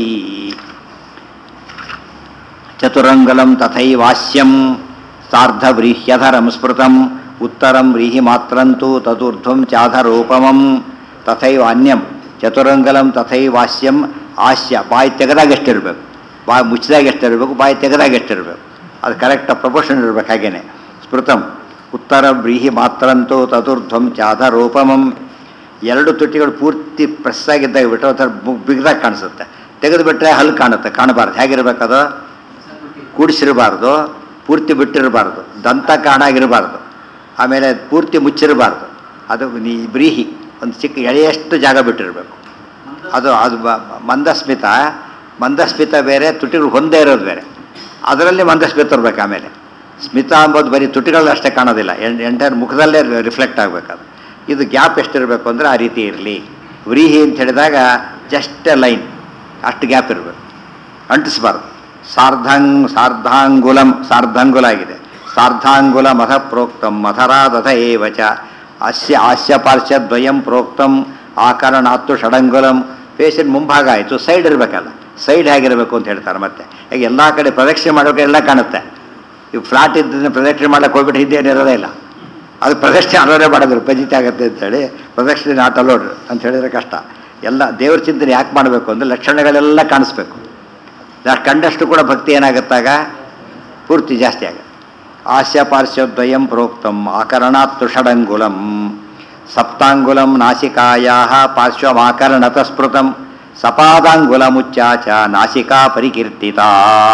ಚತುರಂಗಲಂ ತಥೈವಾಸ್ಯಂ ಸಾರ್ಧವ್ರೀಹ್ಯಧರಂ ಸ್ಮೃತಂ ಉತ್ತರಂ ವ್ರೀಹಿ ಮಾತ್ರಂತೂ ತದುರ್ಧ್ವಂ ಚಾಧರೋಪಮಂ ತಥೈವ ಅನ್ಯಂ ಚತುರಂಗಲಂ ತಥೈವಾಸ್ಯಂ ಹಾಸ್ಯ ಬಾಯಿ ತೆಗೆದಾಗ ಎಷ್ಟಿರಬೇಕು ಬಾಯಿ ಮುಚ್ಚಿದಾಗ ಎಷ್ಟಿರಬೇಕು ಬಾಯಿ ತೆಗೆದಾಗ ಎಷ್ಟಿರಬೇಕು ಅದು ಕರೆಕ್ಟ್ ಪ್ರಪೋರ್ಷನ್ ಇರಬೇಕು ಹಾಗೇನೆ ಸ್ಮೃತಂ ಉತ್ತರ ವ್ರೀಹಿ ಮಾತ್ರಂತೂ ಚತುರ್ಧ್ವಂ ಚಾಧರೋಪಮಂ ಎರಡು ತುಟಿಗಳು ಪೂರ್ತಿ ಪ್ರೆಸ್ ಆಗಿದ್ದಾಗ ಬಿಟ್ಟರೆ ಒಂಥರ ಬಿಗ್ದಾಗ ಕಾಣಿಸುತ್ತೆ ತೆಗೆದು ಬಿಟ್ಟರೆ ಹಲ್ಲು ಕಾಣುತ್ತೆ ಕಾಣಬಾರ್ದು ಹೇಗಿರ್ಬೇಕದು ಕೂಡಿಸಿರಬಾರ್ದು ಪೂರ್ತಿ ಬಿಟ್ಟಿರಬಾರ್ದು ದಂತ ಕಾಣಾಗಿರಬಾರ್ದು ಆಮೇಲೆ ಪೂರ್ತಿ ಮುಚ್ಚಿರಬಾರ್ದು ಅದು ನೀ ಬ್ರೀಹಿ ಒಂದು ಚಿಕ್ಕ ಎಳೆಯಷ್ಟು ಜಾಗ ಬಿಟ್ಟಿರಬೇಕು ಅದು ಅದು ಬ- ಮಂದಸ್ಮಿತ ಮಂದಸ್ಮಿತ ಬೇರೆ ತುಟಿಗಳು ಹೊಂದೇ ಇರೋದು ಬೇರೆ ಅದರಲ್ಲಿ ಮಂದಸ್ಮಿತ ಇರ್ಬೇಕು ಆಮೇಲೆ ಸ್ಮಿತ ಅಂಬೋದು ಬರೀ ತುಟಿಗಳಲ್ಲಿ ಅಷ್ಟೇ ಕಾಣೋದಿಲ್ಲ ಎಂಟೈರ್ ಮುಖದಲ್ಲೇ ರಿಫ್ಲೆಕ್ಟ್ ಆಗಬೇಕದು ಇದು ಗ್ಯಾಪ್ ಎಷ್ಟಿರಬೇಕು ಅಂದರೆ ಆ ರೀತಿ ಇರಲಿ ವ್ರೀಹಿ ಅಂತ ಹೇಳಿದಾಗ ಜಸ್ಟ್ ಲೈನ್ ಅಷ್ಟು ಗ್ಯಾಪ್ ಇರಬೇಕು ಅಂಟಿಸ್ಬಾರ್ದು ಸಾರ್ಧಾಂಗ್ ಸಾರ್ಧಾಂಗುಲಂ ಸಾರ್ಧಾಂಗುಲ ಆಗಿದೆ ಸಾರ್ಧಾಂಗುಲ ಮಥ ಪ್ರೋಕ್ತಂ ಮಥರಾದಥ ಏವಚ ಅಸ್ಯ ಹಾಸ್ಯ ಪಾರ್ಶ್ವದ್ವಯಂ ಪ್ರೋಕ್ತಂ ಆಕರಣಾತ್ತು ಷಡಂಗುಲಂ ಪೇಷಂಟ್ ಮುಂಭಾಗ ಆಯಿತು ಸೈಡ್ ಇರಬೇಕಲ್ಲ ಸೈಡ್ ಹೇಗಿರಬೇಕು ಅಂತ ಹೇಳ್ತಾರೆ ಮತ್ತೆ ಈಗ ಎಲ್ಲ ಕಡೆ ಪ್ರದಕ್ಷಿಣೆ ಮಾಡೋಕೆ ಎಲ್ಲ ಕಾಣುತ್ತೆ ಈಗ ಫ್ಲಾಟ್ ಇದ್ದದನ್ನ ಪ್ರದಕ್ಷಿಣೆ ಮಾಡಕ್ಕೆ ಹೋಗ್ಬಿಟ್ಟು ಹಿಂದೆ ಇರೋದೇ ಇಲ್ಲ ಅದು ಪ್ರದಕ್ಷಿಣೆ ಅಲೋಡೆ ಮಾಡೋದಿಲ್ಲ ಪಜಿತಿ ಆಗುತ್ತೆ ಅಂತೇಳಿ ಪ್ರದಕ್ಷಿಣೆ ನಾಟ್ ಅಲೋಡ್ ಅಂತ ಹೇಳಿದ್ರೆ ಕಷ್ಟ ಎಲ್ಲ ದೇವ್ರ ಚಿಂತನೆ ಯಾಕೆ ಮಾಡಬೇಕು ಅಂದರೆ ಲಕ್ಷಣಗಳೆಲ್ಲ ಕಾಣಿಸ್ಬೇಕು ನಾ ಕಂಡಷ್ಟು ಕೂಡ ಭಕ್ತಿ ಏನಾಗುತ್ತಾಗ ಪೂರ್ತಿ ಜಾಸ್ತಿ ಆಗುತ್ತೆ ಹಾಸ್ಯ ಪಾರ್ಶ್ವದ್ವಯಂ ಪ್ರೋಕ್ತಂ ಆಕರಣಾತ್ತು ಷಡಂಗುಲಂ ಸಪ್ತಾಂಗುಲಂ ನಾಸಿಕಾಯಾ ಪಾರ್ಶ್ವಮಾಕರಣತ ಸ್ಮೃತಂ ಸಪಾದಾಂಗುಲಮುಚ್ಚಾಚ ನಾಸಿಕಾ ಪರಿಕೀರ್ತಿತಾ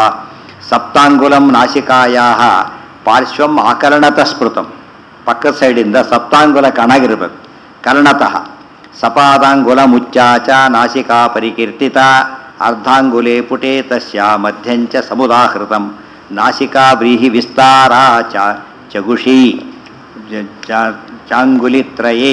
ಸಪ್ತಾಂಗುಲಂ ನಾಸಿಕಾಯಾ ಪಾರ್ಶ್ವಂ ಆಕರಣತ ಸ್ಮೃತಂ ಪಕ್ಕದ ಸೈಡಿಂದ ಸಪ್ತಾಂಗುಲ ಕಣಗಿರಬೇಕು ಕರ್ಣತಃ ಸಪಾದಾಂಗುಲ ಮುಚ್ಚಾಚ ನಾಸಿಕಾ ಪರಿಕೀರ್ತಿತ ಅರ್ಧಾಂಗುಲೆ ಪುಟೆ ತಸ್ಯ ಮಧ್ಯಂಚ ಸಮುದಾಹೃತಂ ನಾಸಿಕಾ ವ್ರೀಹಿ ವಿಸ್ತಾರ ಚ ಚಗುಷಿ ಜ- ಚ- ಚಾಂಗುಲಿತ್ರಯೇ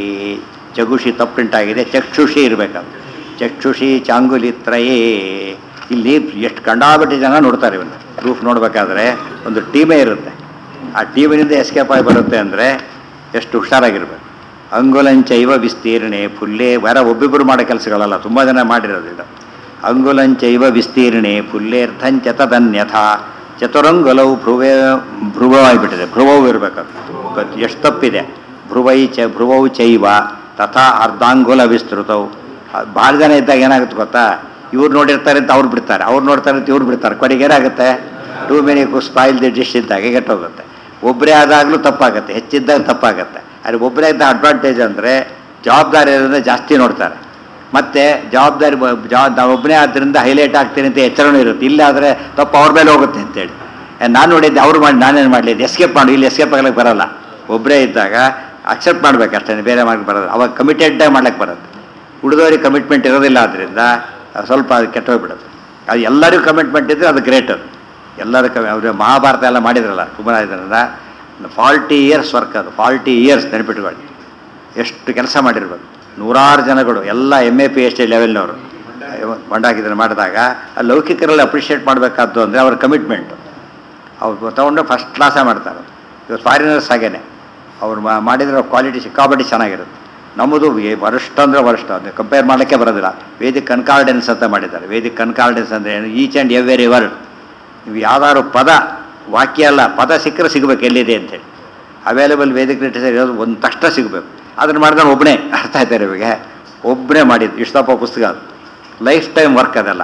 ಚಗುಷಿ ತಪ್ಪುಂಟಾಗಿದೆ ಚಕ್ಷುಷಿ ಇರಬೇಕದು ಚಕ್ಷುಷಿ ಚಾಂಗುಲಿತ್ರಯೇ ಇಲ್ಲಿ ಎಷ್ಟು ಕಂಡಾಬಿಟ್ಟು ಜನ ನೋಡ್ತಾರೆ ಇವನ್ನ ಪ್ರೂಫ್ ನೋಡಬೇಕಾದ್ರೆ ಒಂದು ಟೀಮೇ ಇರುತ್ತೆ ಆ ಟೀಮಿನಿಂದ ಎಸ್ಕೇಪ್ ಆಗಿ ಬರುತ್ತೆ ಅಂದರೆ ಎಷ್ಟು ಹುಷಾರಾಗಿರ್ಬೇಕು ಅಂಗುಲಂಚೈವ ವಿಸ್ತೀರ್ಣೆ ಫುಲ್ಲೇ ವರ ಒಬ್ಬಿಬ್ಬರು ಮಾಡೋ ಕೆಲಸಗಳಲ್ಲ ತುಂಬ ಜನ ಮಾಡಿರೋದು ಇದು ಅಂಗುಲಂಚೈವ ವಿಸ್ತೀರ್ಣೆ ಫುಲ್ಲೇರ್ಧಂಚ ತದನ್ಯಥ ಚತುರಂಗುಲವು ಭ್ರುವೇ ಭ್ರುವವಾಗಿಬಿಟ್ಟಿದೆ ಭ್ರುವವು ಇರಬೇಕದು ಎಷ್ಟು ತಪ್ಪಿದೆ ಭ್ರುವೈ ಚ ಭ್ರುವೌ ಚೈವ ತಥಾ ಅರ್ಧಾಂಗುಲ ವಿಸ್ತೃತವು ಭಾಳ ಜನ ಇದ್ದಾಗ ಏನಾಗುತ್ತೆ ಗೊತ್ತಾ ಇವ್ರು ನೋಡಿರ್ತಾರೆ ಅಂತ ಅವ್ರು ಬಿಡ್ತಾರೆ ಅವ್ರು ನೋಡ್ತಾರೆ ಅಂತ ಇವ್ರು ಬಿಡ್ತಾರೆ ಕೊನೆಗೆ ಏನಾಗುತ್ತೆ too many spoil the dish ಇದ್ದಾಗ ಕೆಟ್ಟೋಗುತ್ತೆ ಒಬ್ಬರೇ ಆದಾಗಲೂ ತಪ್ಪಾಗುತ್ತೆ ಹೆಚ್ಚಿದ್ದಾಗ ತಪ್ಪಾಗುತ್ತೆ ಆದರೆ ಒಬ್ಬರೇ ಇದ್ದ ಅಡ್ವಾಂಟೇಜ್ ಅಂದರೆ ಜವಾಬ್ದಾರಿ ಇರೋದ್ರಿಂದ ಜಾಸ್ತಿ ನೋಡ್ತಾರೆ ಮತ್ತು ಜವಾಬ್ದಾರಿ ಬ- ಜವಾ ನಾವು ಒಬ್ಬನೇ ಆದ್ದರಿಂದ ಹೈಲೈಟ್ ಆಗ್ತೀನಿ ಅಂತ ಎಚ್ಚರನೂ ಇರುತ್ತೆ ಇಲ್ಲಾದರೆ ತಪ್ಪು ಅವ್ರ ಮೇಲೆ ಹೋಗುತ್ತೆ ಅಂತೇಳಿ ಏ, ನಾನು ನೋಡಿದ್ದೆ ಅವ್ರು ಮಾಡಿ ನಾನೇನು ಮಾಡಲಿ ಎಸ್ಕೇಪ್ ಮಾಡಿ ಇಲ್ಲಿ ಎಸ್ಕೇಪ್ ಆಗ್ಲಿಕ್ಕೆ ಬರಲ್ಲ ಒಬ್ಬರೇ ಇದ್ದಾಗ ಅಕ್ಸೆಪ್ಟ್ ಮಾಡ್ಬೇಕು ಅಷ್ಟೇ ಬೇರೆ ಮಾಡಕ್ಕೆ ಬರೋದು ಅವಾಗ ಕಮಿಟೆಡ್ಡಾಗಿ ಮಾಡ್ಲಿಕ್ಕೆ ಬರುತ್ತೆ ಉಳಿದವರಿಗೆ ಕಮಿಟ್ಮೆಂಟ್ ಇರೋದಿಲ್ಲ ಆದ್ದರಿಂದ ಅದು ಸ್ವಲ್ಪ ಅದು ಕೆಟ್ಟೋಗ್ಬಿಡುತ್ತೆ ಅದು ಎಲ್ಲರಿಗೂ ಕಮಿಟ್ಮೆಂಟ್ ಇದ್ದರೆ ಅದು ಗ್ರೇಟ್ ಅದು ಎಲ್ಲರ ಕಮಿ ಅವರು ಮಹಾಭಾರತ ಎಲ್ಲ ಮಾಡಿದ್ರಲ್ಲ ತುಂಬ ಇದರಿಂದ ಫಾರ್ಟಿ ಇಯರ್ಸ್ ವರ್ಕ್ ಅದು ಫಾರ್ಟಿ ಇಯರ್ಸ್ ನೆನಪಿಟ್ಕೊಳ್ಳಿ ಎಷ್ಟು ಕೆಲಸ ಮಾಡಿರ್ಬೇಕು ನೂರಾರು ಜನಗಳು ಎಲ್ಲ M A P H D ಲೆವೆಲ್ನವರು ಬಂಡಾಗಿದ್ದನ್ನು ಮಾಡಿದಾಗ ಆ ಲೌಕಿಕರಲ್ಲಿ ಅಪ್ರಿಷಿಯೇಟ್ ಮಾಡಬೇಕಾದ್ದು ಅಂದರೆ ಅವ್ರ ಕಮಿಟ್ಮೆಂಟು ಅವ್ರು ತೊಗೊಂಡು ಫಸ್ಟ್ ಕ್ಲಾಸೇ ಮಾಡ್ತಾರೆ ಇವತ್ತು ಫಾರಿನರ್ಸ್ ಹಾಗೇನೆ ಅವ್ರು ಮಾ- ಮಾಡಿದ್ರೆ ಕ್ವಾಲಿಟಿ ಸಿಕ್ಕಾಪಟ್ಟೆ ಚೆನ್ನಾಗಿರುತ್ತೆ ನಮ್ಮದು ಏ- ವರಿಷ್ಠ ಅಂದರೆ ವರಿಷ್ಠ ಅದು ಕಂಪೇರ್ ಮಾಡೋಕ್ಕೆ ಬರೋದಿಲ್ಲ ವೇದಿಕ್ ಕನ್ಕಾರ್ಡೆನ್ಸ್ ಅಂತ ಮಾಡಿದ್ದಾರೆ ವೇದಿಕ್ ಕನ್ಕಾರ್ಡೆನ್ಸ್ ಅಂದರೆ ಏನು ಈಚ್ ಆ್ಯಂಡ್ ಎವ್ರಿ ವರ್ಡ್ ನೀವು ಯಾವ್ದಾದ್ರು ಪದ ವಾಕ್ಯ ಅಲ್ಲ ಪದ ಸಿಕ್ಕರೆ ಸಿಗಬೇಕು ಎಲ್ಲಿದೆ ಅಂತೇಳಿ ಅವೈಲೇಬಲ್ ವೇದಿಕ್ ಲಿಟರೇಚರ್ ಇರೋದು ಒಂದು ತಕ್ಷಣ ಸಿಗಬೇಕು ಅದನ್ನು ಮಾಡಿದ್ರೆ ಒಬ್ಬನೇ ಅರ್ಥ ಆಯ್ತಾರೆ ಇವಾಗ ಒಬ್ಬನೇ ಮಾಡಿದ್ದು ಇಷ್ಟಪ್ಪ ಪುಸ್ತಕ ಅದು ಲೈಫ್ ಟೈಮ್ ವರ್ಕ್ ಅದೆಲ್ಲ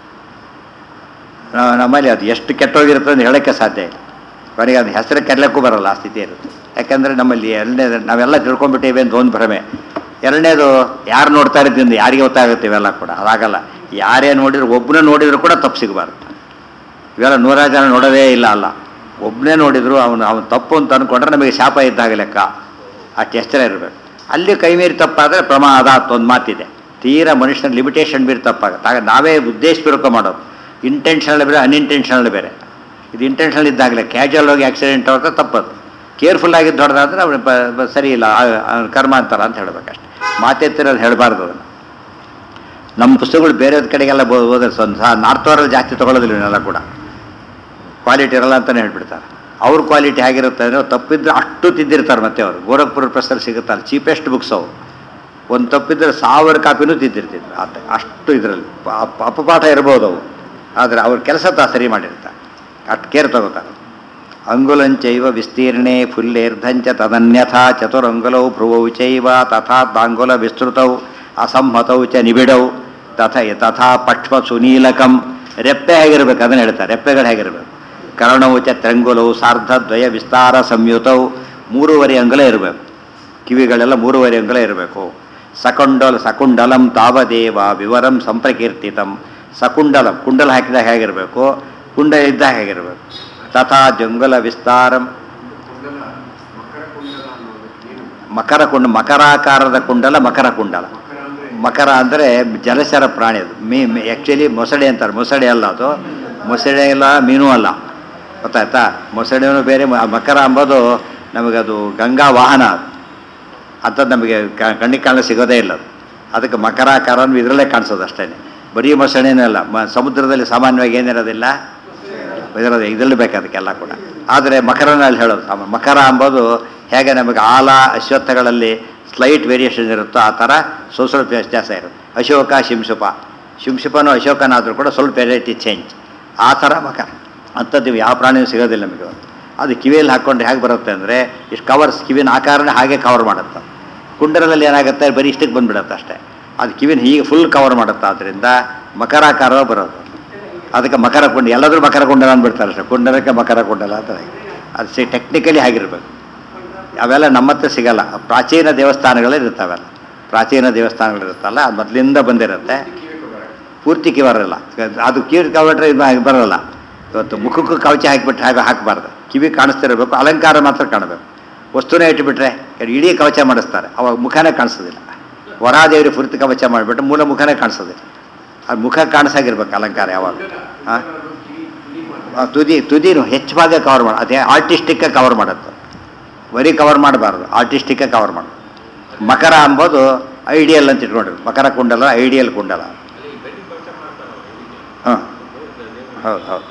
ನಾ- ನಮ್ಮಲ್ಲಿ ಅದು ಎಷ್ಟು ಕೆಟ್ಟೋಗಿರುತ್ತೆ ಅಂತ ಹೇಳೋಕ್ಕೆ ಸಾಧ್ಯ ಇಲ್ಲ ಕೊನೆಗೆ ಅದು ಹೆಸರು ಕರೆಯಕ್ಕೂ ಬರಲ್ಲ ಆ ಸ್ಥಿತಿ ಇರುತ್ತೆ ಯಾಕಂದರೆ ನಮ್ಮಲ್ಲಿ ಎರಡನೇದು ನಾವೆಲ್ಲ ತಿಳ್ಕೊಂಡ್ಬಿಟ್ಟಿವೆ ಅಂತ ಒಂದು ಭ್ರಮೆ ಎರಡನೇದು ಯಾರು ನೋಡ್ತಾ ಇರೋದ್ರಿಂದ ಯಾರಿಗೆ ಗೊತ್ತಾಗುತ್ತೆ ಇವೆಲ್ಲ ಕೂಡ ಅದಾಗಲ್ಲ ಯಾರೇ ನೋಡಿದ್ರು ಒಬ್ಬನೇ ನೋಡಿದ್ರು ಕೂಡ ತಪ್ಪು ಸಿಗಬಾರ್ದು ಇವೆಲ್ಲ ನೂರಾರು ಜನ ನೋಡೋದೇ ಇಲ್ಲ ಅಲ್ಲ ಒಬ್ಬನೇ ನೋಡಿದ್ರು ಅವನು ಅವನು ತಪ್ಪು ಅಂತ ಅಂದ್ಕೊಂಡ್ರೆ ನಮಗೆ ಶಾಪ ಇದ್ದಾಗ ಲೆಕ್ಕ ಅಷ್ಟು ಎಚ್ಚರ ಇರಬೇಕು ಅಲ್ಲಿ ಕೈ ಮೀರಿ ತಪ್ಪಾದರೆ ಪ್ರಮಾದ ಅಂತ ಒಂದು ಮಾತಿದೆ ತೀರಾ ಮನುಷ್ಯನ ಲಿಮಿಟೇಷನ್ ಮೀರಿ ತಪ್ಪಾಗುತ್ತೆ ಆಗ ನಾವೇ ಉದ್ದೇಶಪೂರ್ವಕ ಮಾಡೋದು ಇಂಟೆನ್ಷನಲ್ ಬೇರೆ ಅನ್ಇಂಟೆನ್ಷನಲ್ ಬೇರೆ ಇದು ಇಂಟೆನ್ಷನಲ್ ಇದ್ದಾಗಲೇ ಕ್ಯಾಶುವಲ್ ಹೋಗಿ ಆಕ್ಸಿಡೆಂಟ್ ಅವ್ರದ್ದು ತಪ್ಪದು ಕೇರ್ಫುಲ್ ಆಗಿದ್ದು ದೊಡ್ಡದಾದ್ರೆ ಅವ್ನು ಬ- ಬ- ಸರಿ ಇಲ್ಲ ಆ- ಆ ಕರ್ಮ ಅಂತಾರ ಅಂತ ಹೇಳ್ಬೇಕಷ್ಟೆ ಮಾತೆತ್ತಿರೋದು ಹೇಳಬಾರ್ದು ಅದನ್ನು ನಮ್ಮ ಪುಸ್ತಕಗಳು ಬೇರೆಯವ್ರ ಕಡೆಗೆಲ್ಲ ಬೋ- ಹೋದ್ರೆ ಸ್ವಲ್ಪ ನಾರ್ತ್ ಅವರಲ್ಲಿ ಜಾಸ್ತಿ ತೊಗೊಳೋದಿಲ್ಲ ಇವನ್ನೆಲ್ಲ ಕೂಡ ಕ್ವಾಲಿಟಿ ಇರಲ್ಲ ಅಂತಲೇ ಹೇಳ್ಬಿಡ್ತಾರೆ ಅವ್ರ ಕ್ವಾಲಿಟಿ ಹೇಗಿರುತ್ತೆ ಅಂದರೆ ತಪ್ಪಿದ್ರೆ ಅಷ್ಟು ತಿದ್ದಿರ್ತಾರೆ ಮತ್ತೆ ಅವರು ಗೋರಖ್ಪುರ ಪ್ರೆಸ್ಸಲ್ಲಿ ಸಿಗುತ್ತಲ್ಲ ಚೀಪೆಸ್ಟ್ ಬುಕ್ಸ್ ಅವು ಒಂದು ತಪ್ಪಿದ್ರೆ ಸಾವಿರ ಕಾಪಿನೂ ತಿದ್ದಿರ್ತಿದ್ರು ಆತ ಅಷ್ಟು ಇದರಲ್ಲಿ ಅಪಪಾಠ ಇರ್ಬೋದು ಅವು ಆದರೆ ಅವ್ರ ಕೆಲಸ ತಾ ಸರಿ ಮಾಡಿರ್ತಾರೆ ಅಷ್ಟು ಕೇರ್ ತಗೋತಾರೆ ಅಂಗುಲಂಚೈವ ವಿಸ್ತೀರ್ಣೆ ಫುಲ್ಲೇರ್ಧಂಚ ತದನ್ಯಥಾ ಚತುರಂಗುಲೌ ಭ್ರುವೌ ಚೈವ ತಥಾ ದಾಂಗುಲ ವಿಸ್ತೃತೌ ಅಸಂಹತೌ ಚ ನಿಬಿಡೌ ತಥ ತಥಾ ಪಕ್ಷ್ಮ ಸುನೀಲಕಂ ರೆಪ್ಪೆ ಹೇಗಿರ್ಬೇಕು ಅದನ್ನು ಹೇಳ್ತಾರೆ ರೆಪ್ಪೆಗಳು ಹೇಗಿರ್ಬೇಕು ಕರ್ಣವು ಚ ತ್ರಂಗುಲವು ಸಾರ್ಧದ್ವಯ ವಿಸ್ತಾರ ಸಂಯುತೌ ಮೂರುವರೆ ಅಂಗುಲ ಇರಬೇಕು ಕಿವಿಗಳೆಲ್ಲ ಮೂರುವರೆ ಅಂಗುಲ ಇರಬೇಕು ಸಕುಂಡಲ ಸಕುಂಡಲಂ ತಾವದೇವ ವಿವರಂ ಸಂಪ್ರಕೀರ್ತಿತಂ ಸಕುಂಡಲಂ ಕುಂಡಲ ಹಾಕಿದಾಗ ಹೇಗಿರಬೇಕು ಕುಂಡಲ ಇದ್ದಾಗ ಹೇಗಿರಬೇಕು ತಥಾ ಜಂಗಲ ವಿಸ್ತಾರಂ ಮಕರ ಕುಂಡ ಮಕರಾಕಾರದ ಕುಂಡಲ ಮಕರ ಕುಂಡಲ ಮಕರ ಅಂದರೆ ಜಲಚರ ಪ್ರಾಣಿ ಅದು ಮೀ ಆ್ಯಕ್ಚುಲಿ ಮೊಸಳೆ ಅಂತಾರೆ ಮೊಸಳೆ ಅಲ್ಲ ಅದು ಮೊಸಳೆ ಇಲ್ಲ ಮೀನು ಅಲ್ಲ ಗೊತ್ತಾಯ್ತಾ ಮೊಸಳೆನೂ ಬೇರೆ ಮ- ಮಕರ ಅಂಬೋದು ನಮಗದು ಗಂಗಾ ವಾಹನ ಅದು ಅಂಥದ್ದು ನಮಗೆ ಕ- ಕಣ್ಣಿಗೆ ಕಾಣ ಸಿಗೋದೇ ಇಲ್ಲ ಅದು ಅದಕ್ಕೆ ಮಕರಾಕಾರ ಅಂದ್ರೆ ಇದರಲ್ಲೇ ಕಾಣಿಸೋದು ಅಷ್ಟೇ ಬರೀ ಮೊಸಳೆನೇ ಅಲ್ಲ ಮ ಸಮುದ್ರದಲ್ಲಿ ಸಾಮಾನ್ಯವಾಗಿ ಏನಿರೋದಿಲ್ಲ ಇದರಲ್ಲಿ ಇದರಲ್ಲಿ ಬೇಕು ಅದಕ್ಕೆಲ್ಲ ಕೂಡ ಆದರೆ ಮಕರನಲ್ಲಿ ಹೇಳೋದು ಸಾಮಾನ್ಯ ಮಕರ ಅಂಬೋದು ಹೇಗೆ ನಮಗೆ ಆಲ ಅಶ್ವತ್ಥಗಳಲ್ಲಿ ಸ್ಲೈಟ್ ವೇರಿಯೇಷನ್ ಇರುತ್ತೋ ಆ ಥರ ಸ್ವಲ್ಪ ಸ್ವಲ್ಪ ವ್ಯತ್ಯಾಸ ಇರುತ್ತೆ ಅಶೋಕ ಶಿಂಶುಪ ಶಿಂಶುಪನೂ ಅಶೋಕನಾದರೂ ಕೂಡ ಸ್ವಲ್ಪ ವೆರೈಟಿ ಚೇಂಜ್ ಆ ಥರ ಮಕರ ಅಂಥದ್ದು ಯಾವ ಪ್ರಾಣಿಯೂ ಸಿಗೋದಿಲ್ಲ ನಮಗೆ ಅದು ಕಿವಿಯಲ್ಲಿ ಹಾಕ್ಕೊಂಡ್ರೆ ಹೇಗೆ ಬರುತ್ತೆ ಅಂದರೆ ಇಷ್ಟು ಕವರ್ಸ್ ಕಿವಿನ ಆಕಾರನೇ ಹಾಗೆ ಕವರ್ ಮಾಡುತ್ತೆ ಕುಂಡಲದಲ್ಲಿ ಏನಾಗುತ್ತೆ ಬರೀ ಇಷ್ಟಕ್ಕೆ ಬಂದ್ಬಿಡುತ್ತೆ ಅಷ್ಟೇ ಅದು ಕಿವಿನ ಹೀಗೆ ಫುಲ್ ಕವರ್ ಮಾಡುತ್ತೆ ಆದ್ದರಿಂದ ಮಕರಾಕಾರ ಬರೋದು ಅದಕ್ಕೆ ಮಕರ ಕುಂಡ ಎಲ್ಲಾದರೂ ಮಕರ ಕುಂಡಲ ಅಂದ್ಬಿಡ್ತಾರೆ ಅಷ್ಟೇ ಕುಂಡಲಕ್ಕೆ ಮಕರ ಕುಂಡಲ ಅಂತ ಅದು ಸಿ ಟೆಕ್ನಿಕಲಿ ಆಗಿರಬೇಕು ಅವೆಲ್ಲ ನಮ್ಮ ಹತ್ರ ಸಿಗಲ್ಲ ಪ್ರಾಚೀನ ದೇವಸ್ಥಾನಗಳಲ್ಲಿ ಇರ್ತಾವೆಲ್ಲ ಪ್ರಾಚೀನ ದೇವಸ್ಥಾನಗಳಿರುತ್ತಲ್ಲ ಅದು ಮೊದಲಿಂದ ಬಂದಿರುತ್ತೆ ಪೂರ್ತಿ ಕಿವರಲ್ಲ ಅದು ಕಿವಿ ಕವಟ್ರೆ ಇದು ಹಾಗೆ ಬರೋಲ್ಲ ಇವತ್ತು ಮುಖಕ್ಕೂ ಕವಚ ಹಾಕಿಬಿಟ್ರೆ ಹಾಗೆ ಹಾಕಬಾರ್ದು ಕಿವಿ ಕಾಣಿಸ್ತಿರಬೇಕು ಅಲಂಕಾರ ಮಾತ್ರ ಕಾಣಬೇಕು ವಸ್ತುನೇ ಇಟ್ಟುಬಿಟ್ರೆ ಇಡೀ ಕವಚ ಮಾಡಿಸ್ತಾರೆ ಅವಾಗ ಮುಖನೇ ಕಾಣಿಸೋದಿಲ್ಲ ವರಾದೇವರಿ ಪೂರ್ತಿ ಕವಚ ಮಾಡಿಬಿಟ್ಟು ಮೂಲ ಮುಖನೇ ಕಾಣಿಸೋದಿಲ್ಲ ಅದು ಮುಖ ಕಾಣಿಸಾಗಿರ್ಬೇಕು ಅಲಂಕಾರ ಯಾವಾಗ ಹಾಂ ಆ ತುದಿ ತುದಿನು ಹೆಚ್ಚು ಭಾಗ ಕವರ್ ಮಾಡಿ ಅದೇ ಆರ್ಟಿಸ್ಟಿಕ್ಕ ಕವರ್ ಮಾಡುತ್ತೆ ಬರೀ ಕವರ್ ಮಾಡಬಾರ್ದು ಆರ್ಟಿಸ್ಟಿಕ್ಕ ಕವರ್ ಮಾಡು ಮಕರ ಅಂಬೋದು ಐಡಿಯಲ್ ಅಂತ ಇಟ್ಕೊಂಡ್ರು ಮಕರ ಕುಂಡಲ ಐಡಿಯಲ್ ಕುಂಡಲ ಹಾಂ ಹೌದು ಹೌದು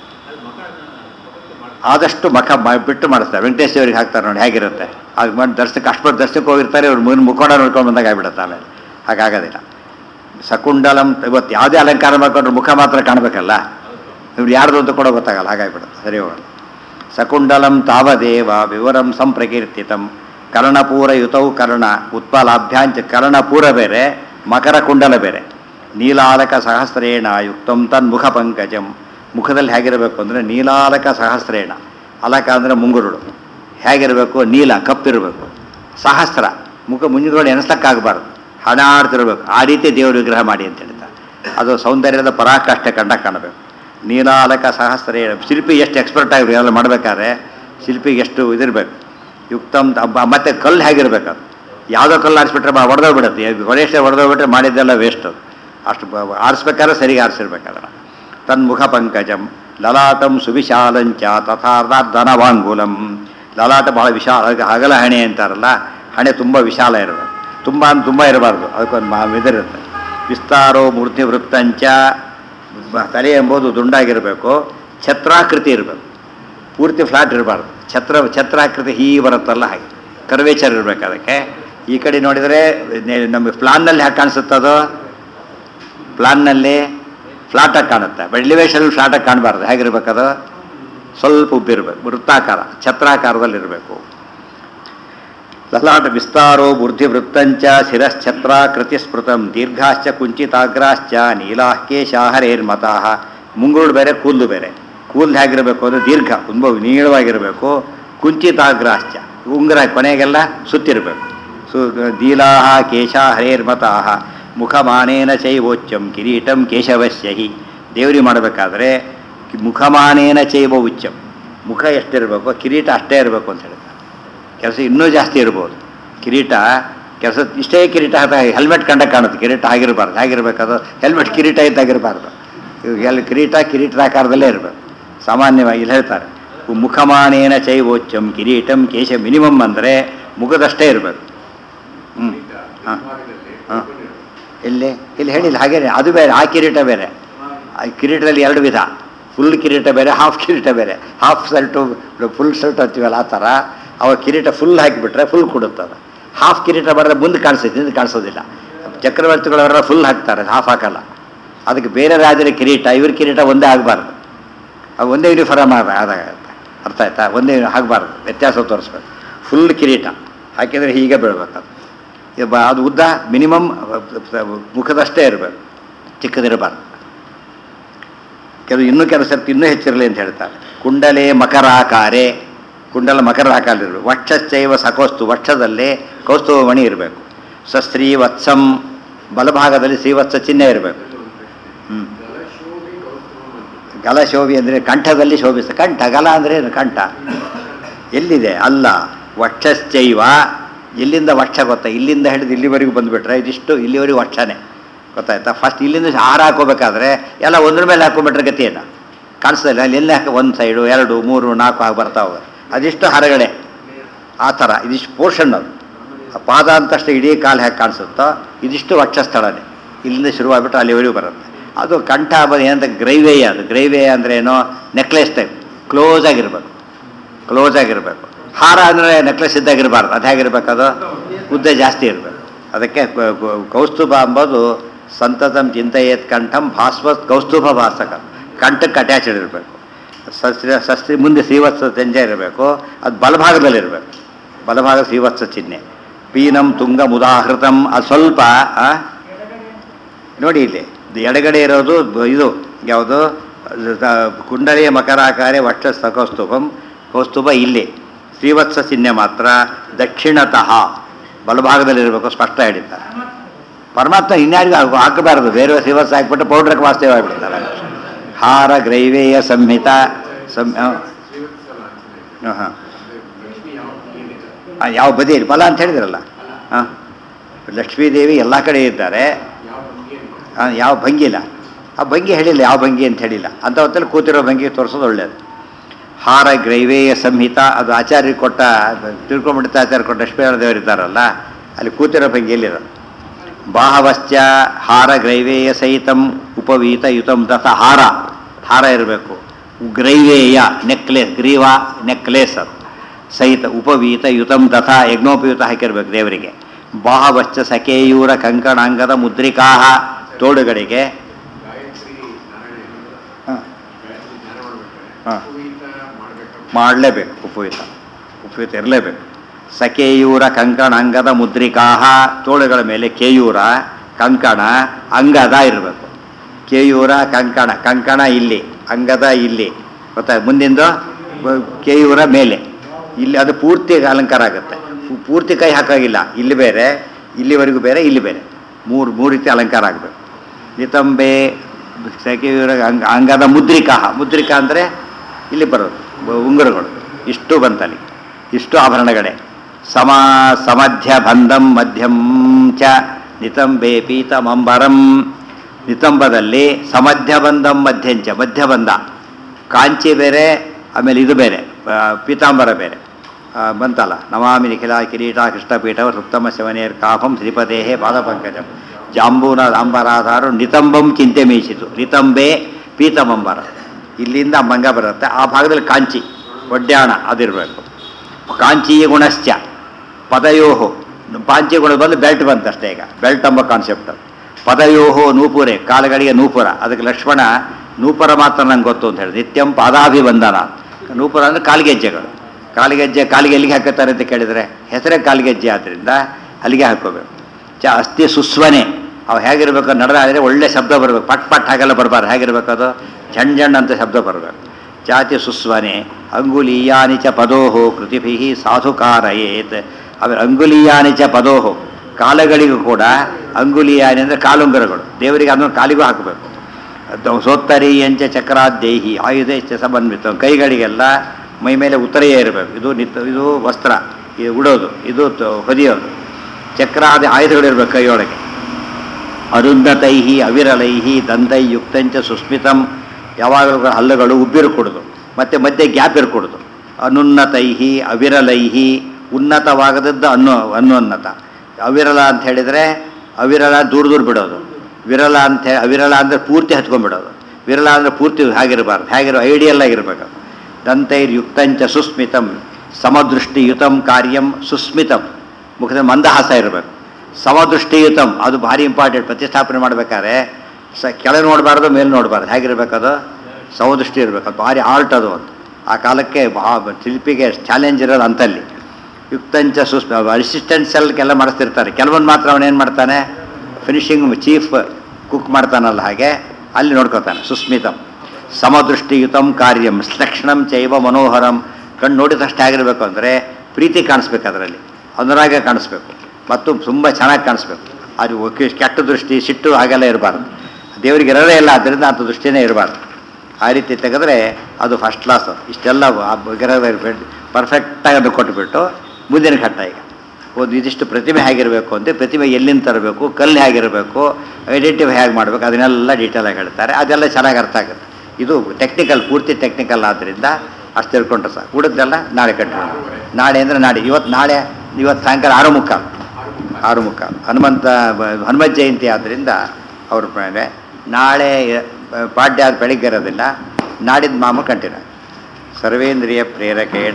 ಆದಷ್ಟು ಮಖ ಮ- ಬಿಟ್ಟು ಮಾಡಿಸ್ತಾರೆ ವೆಂಕಟೇಶ್ ದೇವರಿಗೆ ಹಾಕ್ತಾರೆ ನೋಡಿ ಹೇಗಿರುತ್ತೆ ಆಗ ಮಾಡಿ ದರ್ಶನಕ್ಕೆ ಅಷ್ಟು ದರ್ಶನಕ್ಕೆ ಹೋಗಿರ್ತಾರೆ ಇವ್ರು ಮುನ್ ಮುಖೋಡ ನೋಡ್ಕೊಂಡು ಬಂದಾಗ ಆಗ್ಬಿಡುತ್ತೆ ಆಮೇಲೆ ಹಾಗಾಗೋದಿಲ್ಲ ಸಕುಂಡಲಂ ಇವತ್ತು ಯಾವುದೇ ಅಲಂಕಾರ ಮಾಡ್ಕೊಂಡ್ರೆ ಮುಖ ಮಾತ್ರ ಕಾಣಬೇಕಲ್ಲ ಇವ್ರು ಯಾರ್ದು ಅಂತ ಕೂಡ ಗೊತ್ತಾಗಲ್ಲ ಹಾಗಾಗ್ಬಿಡುತ್ತೆ ಸರಿ ಹೋಗಲ್ಲ ಸಕುಂಡಲಂ ತಾವದೇವ ವಿವರಂ ಸಂಪ್ರಕೀರ್ತಿತಂ ಕರ್ಣಪೂರಯುತೌ ಕರ್ಣ ಉತ್ಪಲಾಭ್ಯಾಂಚ ಕರ್ಣಪೂರ ಬೇರೆ ಮಕರ ಕುಂಡಲ ಬೇರೆ ನೀಲಾಲಕ ಸಹಸ್ರೇಣ ಯುಕ್ತಂ ತನ್ಮುಖ ಪಂಕಜಂ ಮುಖದಲ್ಲಿ ಹೇಗಿರಬೇಕು ಅಂದರೆ ನೀಲಾಲಕ ಸಹಸ್ರೇಣ ಅಲಕ ಅಂದರೆ ಮುಂಗುರುಳು ಹೇಗಿರಬೇಕು ನೀಲ ಕಪ್ಪಿರಬೇಕು ಸಹಸ್ರ ಮುಖ ಮುಂಜುಗಳು ಎಣಿಸ್ಲಕ್ಕಾಗಬಾರ್ದು ಹಣಾಡ್ತಿರ್ಬೇಕು ಆ ರೀತಿ ದೇವರು ವಿಗ್ರಹ ಮಾಡಿ ಅಂತ ಹೇಳ್ತಾರೆ ಅದು ಸೌಂದರ್ಯದ ಪರಾಕಾಷ್ಠ ಕಂಡ ಕಾಣಬೇಕು ನೀಲಾಲಕ ಸಹಸ್ರೇಣ ಶಿಲ್ಪಿ ಎಷ್ಟು ಎಕ್ಸ್ಪರ್ಟ್ ಆಗಿರೋ ಎಲ್ಲ ಮಾಡಬೇಕಾದ್ರೆ ಶಿಲ್ಪಿಗೆ ಎಷ್ಟು ಇದಿರಬೇಕು ಯುಕ್ತಂ ತ- ಮತ್ತೆ ಕಲ್ಲು ಹೇಗಿರ್ಬೇಕು ಅದು ಯಾವುದೋ ಕಲ್ಲು ಆರಿಸ್ಬಿಟ್ರೆ ಹೊಡೆದೋಗ್ಬಿಡುತ್ತೆ ಗಣೇಶ ಹೊಡೆದೋಗ್ಬಿಟ್ರೆ ಮಾಡಿದ್ದೆಲ್ಲ ವೇಸ್ಟ್ ಅದು ಅಷ್ಟು ಬ- ಆರಿಸ್ಬೇಕಾದ್ರೆ ಸರಿಗೆ ಆರಿಸಿರ್ಬೇಕಾದ್ರೆ ತನ್ಮುಖ ಪಂಕಜಂ ಲಲಾಟಂ ಸುವಿಶಾಲಂಚ ತಥಾರ್ಧನವಾಂಗುಲಂ ಲಲಾಟ ಬಹಳ ವಿಶಾಲ ಅದಕ್ಕೆ ಅಗಲ ಹಣೆ ಅಂತಾರಲ್ಲ ಹಣೆ ತುಂಬ ವಿಶಾಲ ಇರಬೇಕು ತುಂಬ ಅಂತ ತುಂಬ ಇರಬಾರ್ದು ಅದಕ್ಕೊಂದು ಮಾ ಇದಿರುತ್ತೆ ವಿಸ್ತಾರೋ ಮೂರ್ತಿ ವೃತ್ತಂಚ ಬ- ತಲೆ ಎಂಬುದು ದುಂಡಾಗಿರಬೇಕು ಛತ್ರಾಕೃತಿ ಇರಬೇಕು ಪೂರ್ತಿ ಫ್ಲಾಟ್ ಇರಬಾರ್ದು ಛತ್ರ ಛತ್ರಾಕೃತಿ ಹೀ ಬರುತ್ತಲ್ಲ ಹಾಗೆ ಕರ್ವೇಚರ್ ಇರಬೇಕು ಅದಕ್ಕೆ ಈ ಕಡೆ ನೋಡಿದರೆ ನೆ- ನಮಗೆ ಪ್ಲಾನ್ನಲ್ಲಿ ಹಾಗೆ ಕಾಣಿಸುತ್ತದು ಪ್ಲಾನ್ನಲ್ಲಿ ಫ್ಲಾಟಾಗಿ ಕಾಣುತ್ತೆ ಬಟ್ ಎಲಿವೇಶನ್ ಫ್ಲಾಟಾಗಿ ಕಾಣಬಾರ್ದು ಹೇಗಿರ್ಬೇಕದು ಸ್ವಲ್ಪ ಉಬ್ಬಿರಬೇಕು ವೃತ್ತಾಕಾರ ಛತ್ರಾಕಾರದಲ್ಲಿರಬೇಕು ಲಲಾಟ ವಿಸ್ತಾರೋ ಬುದ್ಧಿವೃತ್ತಂಚ ಶಿರಶ್ಛತ್ರಾಕೃತಿ ಸ್ಮೃತಂ ದೀರ್ಘಾಶ್ಚ ಕುಂಚಿತಾಗ್ರಾಶ್ಚ ನೀಲಾಃ ಕೇಶಾಹರೇರ್ಮತಃ ಮುಂಗುರುಳು ಬೇರೆ ಕೂದಲು ಬೇರೆ ಕೂದಲು ಹೇಗಿರಬೇಕು ಅಂದರೆ ದೀರ್ಘ ತುಂಬ ನೀಳವಾಗಿರಬೇಕು ಕುಂಚಿತಾಗ್ರಾಶ್ಚ ಉಂಗುರ ಕೊನೆಗೆಲ್ಲ ಸುತ್ತಿರಬೇಕು ಸು ದೀಲಾಹ ಕೇಶ ಹರೇರ್ಮತಃ ಮುಖಮಾನೇನ ಚೈವೋಚ್ಚಂ ಕಿರೀಟಂ ಕೇಶವಸ್ಯ ಹಿ ದೇವರಿ ಮಾಡಬೇಕಾದ್ರೆ ಮುಖಮಾನೇನ ಚೈವ ಉಚ್ಚಂ ಮುಖ ಎಷ್ಟಿರಬೇಕು ಕಿರೀಟ ಅಷ್ಟೇ ಇರಬೇಕು ಅಂತ ಹೇಳ್ತಾರೆ ಕೆಲಸ ಇನ್ನೂ ಜಾಸ್ತಿ ಇರ್ಬೋದು ಕಿರೀಟ ಕೆಲಸ ಇಷ್ಟೇ ಕಿರೀಟ ಹೆಲ್ಮೆಟ್ ಕಂಡ ಕಾಣುತ್ತೆ ಕಿರೀಟ ಆಗಿರಬಾರ್ದು ಹೇಗಿರ್ಬೇಕದು ಹೆಲ್ಮೆಟ್ ಕಿರೀಟ ಇದ್ದಾಗಿರಬಾರ್ದು ಇವಾಗ ಎಲ್ಲಿ ಕಿರೀಟ ಕಿರೀಟದ ಆಕಾರದಲ್ಲೇ ಇರಬೇಕು ಸಾಮಾನ್ಯವಾಗಿ ಇಲ್ಲಿ ಹೇಳ್ತಾರೆ ಮುಖಮಾನೇನ ಚೈವೋಚ್ಚಂ ಕಿರೀಟಂ ಕೇಶ ಮಿನಿಮಮ್ ಅಂದರೆ ಮುಖದಷ್ಟೇ ಇರಬೇಕು ಹ್ಞೂ ಹಾಂ ಹಾಂ ಎಲ್ಲಿ ಇಲ್ಲಿ ಹೇಳಿಲ್ಲ ಹಾಗೇನೆ ಅದು ಬೇರೆ ಆ ಕಿರೀಟ ಬೇರೆ ಆ ಕಿರೀಟದಲ್ಲಿ ಎರಡು ವಿಧ ಫುಲ್ ಕಿರೀಟ ಬೇರೆ ಹಾಫ್ ಕಿರೀಟ ಬೇರೆ ಹಾಫ್ ಶರ್ಟು ಫುಲ್ ಶರ್ಟ್ ಅಂತೀವಲ್ಲ ಆ ಥರ ಅವಾಗ ಕಿರೀಟ ಫುಲ್ ಹಾಕಿಬಿಟ್ರೆ ಫುಲ್ ಕೊಡುತ್ತದೆ ಹಾಫ್ ಕಿರೀಟ ಬರೆದ್ರೆ ಮುಂದೆ ಕಾಣಿಸ್ತೈತೆ ಹಿಂದೆ ಕಾಣಿಸೋದಿಲ್ಲ ಚಕ್ರವರ್ತಿಗಳವರೆಲ್ಲ ಫುಲ್ ಹಾಕ್ತಾರೆ ಹಾಫ್ ಹಾಕಲ್ಲ ಅದಕ್ಕೆ ಬೇರೆ ರಾಜರ ಕಿರೀಟ ಇವ್ರ ಕಿರೀಟ ಒಂದೇ ಆಗಬಾರ್ದು ಅದು ಒಂದೇ ಯೂನಿಫಾರ್ಮ್ ಆಗ ಆದಾಗುತ್ತೆ ಅರ್ಥ ಆಯ್ತಾ ಒಂದೇ ಆಗಬಾರ್ದು ವ್ಯತ್ಯಾಸ ತೋರಿಸ್ಬೇಕು ಫುಲ್ ಕಿರೀಟ ಹಾಕಿದರೆ ಹೀಗೆ ಬೀಳ್ಬೇಕು ಅದು ಇದು ಬ- ಅದು ಉದ್ದ ಮಿನಿಮಮ್ ಮುಖದಷ್ಟೇ ಇರಬೇಕು ಚಿಕ್ಕದಿರಬಾರ್ದು ಕೆಲವು ಇನ್ನೂ ಕೆಲವು ಸರ್ತಿ ಇನ್ನೂ ಹೆಚ್ಚಿರಲಿ ಅಂತ ಹೇಳ್ತಾರೆ ಕುಂಡಲೆ ಮಕರಾಕಾರೆ ಕುಂಡಲ ಮಕರ ಹಾಕಲಿರಬೇಕು ವಕ್ಷಶ್ಚೈವ ಸಕೌಸ್ತು ವಕ್ಷದಲ್ಲಿ ಕೌಸ್ತುಭ ಮಣಿ ಇರಬೇಕು ಸ ಶ್ರೀವತ್ಸಂ ಬಲಭಾಗದಲ್ಲಿ ಶ್ರೀವತ್ಸ ಚಿಹ್ನೆ ಇರಬೇಕು ಹ್ಞೂ ಗಲ ಶೋಭಿ ಅಂದರೆ ಕಂಠದಲ್ಲಿ ಶೋಭಿಸ ಕಂಠ ಗಲ ಅಂದರೆ ಏನು ಕಂಠ ಎಲ್ಲಿದೆ ಅಲ್ಲ ವಕ್ಷಶ್ಚೈವ ಎಲ್ಲಿಂದ ವಕ್ಷ ಗೊತ್ತಾ ಇಲ್ಲಿಂದ ಹಿಡಿದು ಇಲ್ಲಿವರೆಗೂ ಬಂದುಬಿಟ್ರೆ ಇದಿಷ್ಟು ಇಲ್ಲಿವರೆಗೂ ವಕ್ಷನೇ ಗೊತ್ತಾಯ್ತಾ ಫಸ್ಟ್ ಇಲ್ಲಿಂದ ಹಾರ ಹಾಕೋಬೇಕಾದ್ರೆ ಎಲ್ಲ ಒಂದ್ರ ಮೇಲೆ ಹಾಕೊಂಡ್ಬಿಟ್ರೆ ಗತಿ ಏನು ಕಾಣಿಸ್ತಿಲ್ಲ ಅಲ್ಲಿ ಎಲ್ಲಿ ಹಾಕಿ ಒಂದು ಸೈಡು ಎರಡು ಮೂರು ನಾಲ್ಕು ಆಗಿ ಬರ್ತಾವೆ ಅದಿಷ್ಟು ಹರಗಡೆ ಆ ಥರ ಇದಿಷ್ಟು ಪೋರ್ಷನ್ ಅದು ಆ ಪಾದ ಅಂತಷ್ಟು ಇಡೀ ಕಾಲು ಹೇಗೆ ಕಾಣಿಸುತ್ತೋ ಇದಿಷ್ಟು ವಕ್ಷಸ್ಥಳನೇ ಇಲ್ಲಿಂದ ಶುರುವಾಗ್ಬಿಟ್ಟು ಅಲ್ಲಿವರೆಗೂ ಬರುತ್ತೆ ಅದು ಕಂಠ ಬಂದು ಏನಂತ ಗ್ರೈವೇಯ ಅದು ಗ್ರೈವೇಯ ಅಂದರೆ ಏನೋ ನೆಕ್ಲೆಸ್ ಟೈಪ್ ಕ್ಲೋಸ್ ಆಗಿರ್ಬೇಕು ಕ್ಲೋಸ್ ಆಗಿರಬೇಕು ಹಾರ ಅಂದರೆ ನೆಕ್ಲೆಸ್ ಇದ್ದಾಗಿರಬಾರ್ದು ಅದು ಹೇಗಿರ್ಬೇಕು ಅದು ಉದ್ದ ಜಾಸ್ತಿ ಇರಬೇಕು ಅದಕ್ಕೆ ಕ- ಕ- ಕೌಸ್ತುಭ ಅಂಬೋದು ಸಂತತಂ ಚಿಂತೆಯೇತ್ ಕಂಠಂ ಭಾಸ್ವತ್ ಕೌಸ್ತುಭ ಭಾಸಕ ಕಂಠಕ್ಕೆ ಅಟ್ಯಾಚ್ಡ್ ಇರಬೇಕು ಸಸ್ಯ ಸಸ್ಯ ಮುಂದೆ ಶ್ರೀವತ್ಸ ತೆಂಜ ಇರಬೇಕು ಅದು ಬಲಭಾಗದಲ್ಲಿ ಇರಬೇಕು ಬಲಭಾಗ ಶ್ರೀವತ್ಸ ಚಿಹ್ನೆ ಪೀನಂ ತುಂಗ ಮುದಾಹೃತಂ ಅದು ಸ್ವಲ್ಪ ಆ, ನೋಡಿ ಇಲ್ಲಿ ಇದು ಎಡಗಡೆ ಇರೋದು ಬ- ಇದು ಯಾವುದು ಕುಂಡಲಿಯ ಮಕರಾಕಾರೆ ವಕ್ಷ ಕೌಸ್ತುಭಂ ಕೌಸ್ತುಭ ಇಲ್ಲಿ ಶ್ರೀವತ್ಸ ಚಿಹ್ನೆ ಮಾತ್ರ ದಕ್ಷಿಣತಃ ಬಲಭಾಗದಲ್ಲಿರಬೇಕು ಸ್ಪಷ್ಟ ಹೇಳಿದ್ದಾರೆ ಪರಮಾತ್ಮ ಇನ್ಯಾರಿಗೂ ಹಾಕ್- ಹಾಕಬಾರದು ಬೇರೆ ಶ್ರೀವತ್ಸ ಹಾಕ್ಬಿಟ್ಟು ಪೌಡ್ರಕ್ಕೆ ವಾಸ್ತವ ಆಗಿಬಿಡ್ತಾರೆ ಹಾರ ಗ್ರೈವೇಯ ಸಂಹಿತ ಸಂ ಹಾಂ ಹಾಂ ಆ, ಯಾವ ಬದಿಯಲ್ಲಿ ಬಲ ಅಂತ ಹೇಳಿದ್ರಲ್ಲ ಹಾಂ ಲಕ್ಷ್ಮೀದೇವಿ ಎಲ್ಲ ಕಡೆ ಇದ್ದಾರೆ ಆ, ಯಾವ ಭಂಗಿ ಇಲ್ಲ ಆ ಭಂಗಿ ಹೇಳಿಲ್ಲ ಯಾವ ಭಂಗಿ ಅಂತ ಹೇಳಿಲ್ಲ ಅಂತ ಹೊತ್ತಲ್ಲಿ ಕೂತಿರೋ ಭಂಗಿ ತೋರಿಸೋದು ಒಳ್ಳೆಯದು ಹಾರ ಗ್ರೈವೇಯ ಸಂಹಿತ ಅದು ಆಚಾರ್ಯ ಕೊಟ್ಟ ತಿಳ್ಕೊಂಬಿಡ್ತ ಆಚಾರ್ಯ ಕೊಟ್ಟ ಲಕ್ಷ್ಮೀನಾರಾಯಣ ದೇವರು ಇದ್ದಾರಲ್ಲ ಅಲ್ಲಿ ಕೂತಿರೋ ಭಂಗಿ ಎಲ್ಲಿರೋದು ಬಾಹವಶ್ಚ ಹಾರ ಗ್ರೈವೇಯ ಸಹಿತಂ ಉಪವೀತ ಯುತಂ ದಸ ಹಾರ ಹಾರ ಇರಬೇಕು ಗ್ರೈವೇಯ ನೆಕ್ಲೆಸ್ ಗ್ರೀವ ನೆಕ್ಲೆಸ್ ಅದು ಸಹಿತ ಉಪವೀತ ಯುತಂ ತಥಾ ಯಜ್ಞೋಪಯುತ ಹಾಕಿರ್ಬೇಕು ದೇವರಿಗೆ ಬಾಹವಶ್ಚ ಸಖೇಯೂರ ಕಂಕಣಾಂಗದ ಮುದ್ರಿಕಾಹ ತೋಡುಗಳಿಗೆ ಹಾಂ ಹಾಂ ಮಾಡಲೇಬೇಕು ಉಪಯುತ ಉಪಯುತ ಇರಲೇಬೇಕು ಸಕೇಯೂರ ಕಂಕಣ ಅಂಗದ ಮುದ್ರಿಕಾಹ ತೋಳುಗಳ ಮೇಲೆ ಕೇಯೂರ ಕಂಕಣ ಅಂಗದ ಇರಬೇಕು ಕೇಯೂರ ಕಂಕಣ ಕಂಕಣ ಇಲ್ಲಿ ಅಂಗದ ಇಲ್ಲಿ ಗೊತ್ತಾ ಮುಂದಿಂದು ಬ- ಕೇಯೂರ ಮೇಲೆ ಇಲ್ಲಿ ಅದು ಪೂರ್ತಿ ಅಲಂಕಾರ ಆಗುತ್ತೆ ಪೂ- ಪೂರ್ತಿ ಕೈ ಹಾಕಾಗಿಲ್ಲ ಇಲ್ಲಿ ಬೇರೆ ಇಲ್ಲಿವರೆಗೂ ಬೇರೆ ಇಲ್ಲಿ ಬೇರೆ ಮೂರು ಮೂರು ರೀತಿ ಅಲಂಕಾರ ಆಗಬೇಕು ನಿತಂಬೆ ಸಖಿಯೂರ ಅಂಗ ಅಂಗದ ಮುದ್ರಿಕಾ ಮುದ್ರಿಕಾ ಅಂದರೆ ಇಲ್ಲಿ ಬರೋದು ಬ- ಉಂಗುರಗಳು ಇಷ್ಟು ಬಂತಲ್ಲಿ ಇಷ್ಟು ಆಭರಣಗಳೇ ಸಮ ಸಮಧ್ಯ ಬಂಧಂ ಮಧ್ಯಂ ಚ ನಿತಂಬೆ ಪೀತಮಂಬರಂ ನಿತಂಬದಲ್ಲಿ ಸಮಧ್ಯ ಬಂಧಂ ಮಧ್ಯಂಚ ಮಧ್ಯಬಂಧ ಕಾಂಚಿ ಬೇರೆ ಆಮೇಲೆ ಇದು ಬೇರೆ ಆ, ಪೀತಾಂಬರ ಬೇರೆ ಆ, ಬಂತಲ್ಲ ನಮಾಮಿ ನಿಖಿಲ ಕಿರೀಟ ಕೃಷ್ಣಪೀಠ ಉತ್ತಮ ಶಿವನೇರ್ ಕಾಫಂ ಶ್ರೀಪದೇಹೇ ಪಾದಪಂಕಜಂ ಜಾಂಬೂನ ಅಂಬರಾಧಾರು ನಿತಂಬಂ ಚಿಂತೆ ಮೀಸಿತು ನಿತಂಬೆ ಪೀತಮಂಬರ ಇಲ್ಲಿಂದ ಮಂಗ ಬರುತ್ತೆ ಆ ಭಾಗದಲ್ಲಿ ಕಾಂಚಿ ಒಡ್ಯಾಣ ಅದಿರಬೇಕು ಕಾಂಚಿ ಗುಣಶ್ಚ ಪದಯೋಹೋ ಪಾಂಚಿ ಗುಣ ಬಂದು ಬೆಲ್ಟ್ ಬಂತಷ್ಟೇ ಈಗ ಬೆಲ್ಟ್ ಎಂಬ ಕಾನ್ಸೆಪ್ಟ್ ಪದಯೋಹೋ ನೂಪುರೆ ಕಾಲುಗಳಿಗೆ ನೂಪುರ ಅದಕ್ಕೆ ಲಕ್ಷ್ಮಣ ನೂಪುರ ಮಾತ್ರ ನಂಗೆ ಗೊತ್ತು ಅಂತ ಹೇಳಿ ನಿತ್ಯಂ ಪಾದಾಭಿವಂದನ ನೂಪುರ ಅಂದರೆ ಕಾಲಿಗೆಜ್ಜೆಗಳು ಕಾಲಿಗೆಜ್ಜೆ ಕಾಲಿಗೆ ಎಲ್ಲಿಗೆ ಹಾಕುತ್ತಾರೆ ಅಂತ ಕೇಳಿದರೆ ಹೆಸರೇ ಕಾಲಿಗೆಜ್ಜೆ ಆದ್ದರಿಂದ ಅಲ್ಲಿಗೆ ಹಾಕೋಬೇಕು ಚ ಅಸ್ಥಿ ಸುಸ್ವನೆ ಅವು ಹೇಗಿರ್ಬೇಕು ನಡೆದಾದರೆ ಒಳ್ಳೆ ಶಬ್ದ ಬರಬೇಕು ಪಟ್ ಪಟ್ ಹಾಗೆಲ್ಲ ಬರಬಾರ್ದು ಹೇಗಿರ್ಬೇಕು ಅದು ಝಣ್ ಝಣ್ ಅಂತ ಶಬ್ದ ಬರಬೇಕು ಚಾತಿ ಸುಸ್ವನೆ ಅಂಗುಲೀಯಾನಿ ಚ ಪದೋಹೋ ಕೃತಿಭಿ ಸಾಧುಕಾರಯೇತ್ ಆಮೇಲೆ ಅಂಗುಲೀಯಾನಿ ಚ ಪದೋಹೋ ಕಾಲಗಳಿಗೂ ಕೂಡ ಅಂಗುಲೀಯಾನಿ ಅಂದರೆ ಕಾಲುಂಗರಗಳು ದೇವರಿಗೆ ಅದನ್ನು ಕಾಲಿಗೂ ಹಾಕಬೇಕು ಅದು ಸೋತ್ತರಿ ಎಂಚ ಚಕ್ರಾದ್ದೇಹಿ ಆಯುಧ ಚ ಸಮನ್ವಿತ ಕೈಗಳಿಗೆಲ್ಲ ಮೈ ಮೇಲೆ ಉತ್ತರೆಯೇ ಇರಬೇಕು ಇದು ನಿತ್ ಇದು ವಸ್ತ್ರ ಇದು ಉಡೋದು ಇದು ತ- ಹೊದಿಯೋದು ಚಕ್ರಾದಿ ಆಯುಧಗಳಿರ್ಬೇಕು ಕೈಯೊಳಗೆ ಅರುಂಧತೈಹಿ ಅವಿರಲೈಹಿ ದಂತೈಯುಕ್ತಂಚ ಸುಸ್ಮಿತಂ ಯಾವಾಗಲೂ ಕೂಡ ಹಲ್ಲುಗಳು ಉಬ್ಬಿರಕೂಡದು ಮತ್ತು ಮಧ್ಯೆ ಗ್ಯಾಪ್ ಇರಕೂಡದು ಅನುನ್ನತೈಹಿ ಅವಿರಲೈಹಿ ಉನ್ನತವಾಗದದ್ದು ಅನ್ನು ಅನ್ನೋನ್ನತ ಅವಿರಲ ಅಂತ ಹೇಳಿದರೆ ಅವಿರಲ ದೂರ ದೂರ ಬಿಡೋದು ವಿರಲ ಅಂತ ಹೇಳಿ ಅವಿರಲ ಅಂದರೆ ಪೂರ್ತಿ ಹತ್ಕೊಂಡ್ಬಿಡೋದು ವಿರಲ ಅಂದರೆ ಪೂರ್ತಿ ಹಾಗಿರಬಾರ್ದು ಹೇಗಿರೋ ಐಡಿಯಲ್ ಆಗಿರಬೇಕು ದಂತೈರ್ಯುಕ್ತಂಚ ಸುಸ್ಮಿತಂ ಸಮದೃಷ್ಟಿಯುತಂ ಕಾರ್ಯಂ ಸುಸ್ಮಿತಂ ಮುಖದ ಮಂದಹಾಸ ಇರಬೇಕು ಸಮದೃಷ್ಟಿಯುತಂ ಅದು ಭಾರಿ ಇಂಪಾರ್ಟೆಂಟ್ ಪ್ರತಿಷ್ಠಾಪನೆ ಮಾಡಬೇಕಾದ್ರೆ ಸ ಕೆಳಗೆ ನೋಡಬಾರ್ದು ಮೇಲೆ ನೋಡಬಾರ್ದು ಹೇಗಿರ್ಬೇಕದು ಸಮದೃಷ್ಟಿ ಇರಬೇಕು ಅದು ಭಾರಿ ಆರ್ಟ್ ಅದು ಅಂತ ಆ ಕಾಲಕ್ಕೆ ಬಾ ಶಿಲ್ಪಿಗೆ ಚಾಲೆಂಜ್ ಇರೋದು ಅಂತಲ್ಲಿ ಯುಕ್ತಂಚ ಸುಸ್ ಅಸಿಸ್ಟೆಂಟ್ ಸೆಲ್ಗೆಲ್ಲ ಮಾಡಿಸ್ತಿರ್ತಾರೆ ಕೆಲವೊಂದು ಮಾತ್ರ ಅವನೇನು ಮಾಡ್ತಾನೆ ಫಿನಿಷಿಂಗ್ ಚೀಫ್ ಕುಕ್ ಮಾಡ್ತಾನಲ್ಲ ಹಾಗೆ ಅಲ್ಲಿ ನೋಡ್ಕೋತಾನೆ ಸುಸ್ಮಿತಂ ಸಮದೃಷ್ಟಿಯುತಂ ಕಾರ್ಯಂ ಶ್ಲಕ್ಷಣಂ ಚೈವ ಮನೋಹರಂ ಕಣ್ಣು ನೋಡಿದಷ್ಟೇ ಆಗಿರಬೇಕು ಅಂದರೆ ಪ್ರೀತಿ ಕಾಣಿಸ್ಬೇಕು ಅದರಲ್ಲಿ ಅನುರಾಗ ಕಾಣಿಸ್ಬೇಕು ಮತ್ತು ತುಂಬ ಚೆನ್ನಾಗಿ ಕಾಣಿಸ್ಬೇಕು ಅದು ಒಕ್ಕೆ- ಕೆಟ್ಟ ದೃಷ್ಟಿ ಸಿಟ್ಟು ಹಾಗೆಲ್ಲ ಇರಬಾರ್ದು ದೇವರಿಗೆ ಇರೋದೇ ಇಲ್ಲ ಆದ್ದರಿಂದ ಅಂಥ ದೃಷ್ಟಿನೇ ಇರಬಾರ್ದು ಆ ರೀತಿ ತೆಗೆದ್ರೆ ಅದು ಫಸ್ಟ್ ಕ್ಲಾಸ್ ಇಷ್ಟೆಲ್ಲ ಪರ್ಫೆಕ್ಟಾಗಿ ಅದು ಕೊಟ್ಬಿಟ್ಟು ಮುಂದಿನ ಘಟ್ಟ ಈಗ ಒಂದು ಇದಿಷ್ಟು ಪ್ರತಿಮೆ ಹೇಗಿರಬೇಕು ಅಂತ ಪ್ರತಿಮೆ ಎಲ್ಲಿಂದ ತರಬೇಕು ಕಲ್ಲು ಹೇಗಿರಬೇಕು ಐಡೆಂಟಿಫೈ ಹೇಗೆ ಮಾಡಬೇಕು ಅದನ್ನೆಲ್ಲ ಡೀಟೇಲಾಗಿ ಹೇಳ್ತಾರೆ ಅದೆಲ್ಲ ಚೆನ್ನಾಗಿ ಅರ್ಥ ಆಗುತ್ತೆ ಇದು ಟೆಕ್ನಿಕಲ್ ಪೂರ್ತಿ ಟೆಕ್ನಿಕಲ್ ಆದ್ದರಿಂದ ಅಷ್ಟು ತಿಳ್ಕೊಂಡ್ರೆ ಸಾಕು ಉಳಿದೆಲ್ಲ ನಾಳೆ ಕಟ್ಟಿರೋಣ ನಾಳೆ ಅಂದರೆ ನಾಳೆ ಇವತ್ತು ನಾಳೆ ಇವತ್ತು ಸಾಯಂಕಾಲ ಆರು ಮುಕ್ಕಾಲು ಆರು ಮುಕ್ಕಾಲು ಹನುಮಂತ ಬ- ಹನುಮತ್ ಜಯಂತಿ ಆದ್ದರಿಂದ ಅವ್ರ ಮೇಲೆ ನಾಳೆ ಆ, ಪಾಡ್ಯ ಆದ ಬೆಳಿಗ್ಗೆ ಇರೋದಿಲ್ಲ ನಾಡಿದ್ದು ಮಾಮೂಲು ಕಂಟಿನ್ಯೂ ಸರ್ವೇಂದ್ರಿಯ ಪ್ರೇರಕೇಣ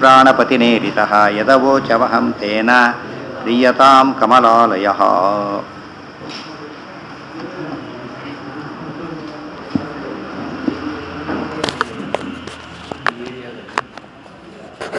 ಶ್ರೀಪ್ರಾಣಪತಿನೇರಿತ ಯದವೋಚಮಹಂ ತೇನ ಪ್ರೀಯತಾಂ ಕಮಲಾಲಯ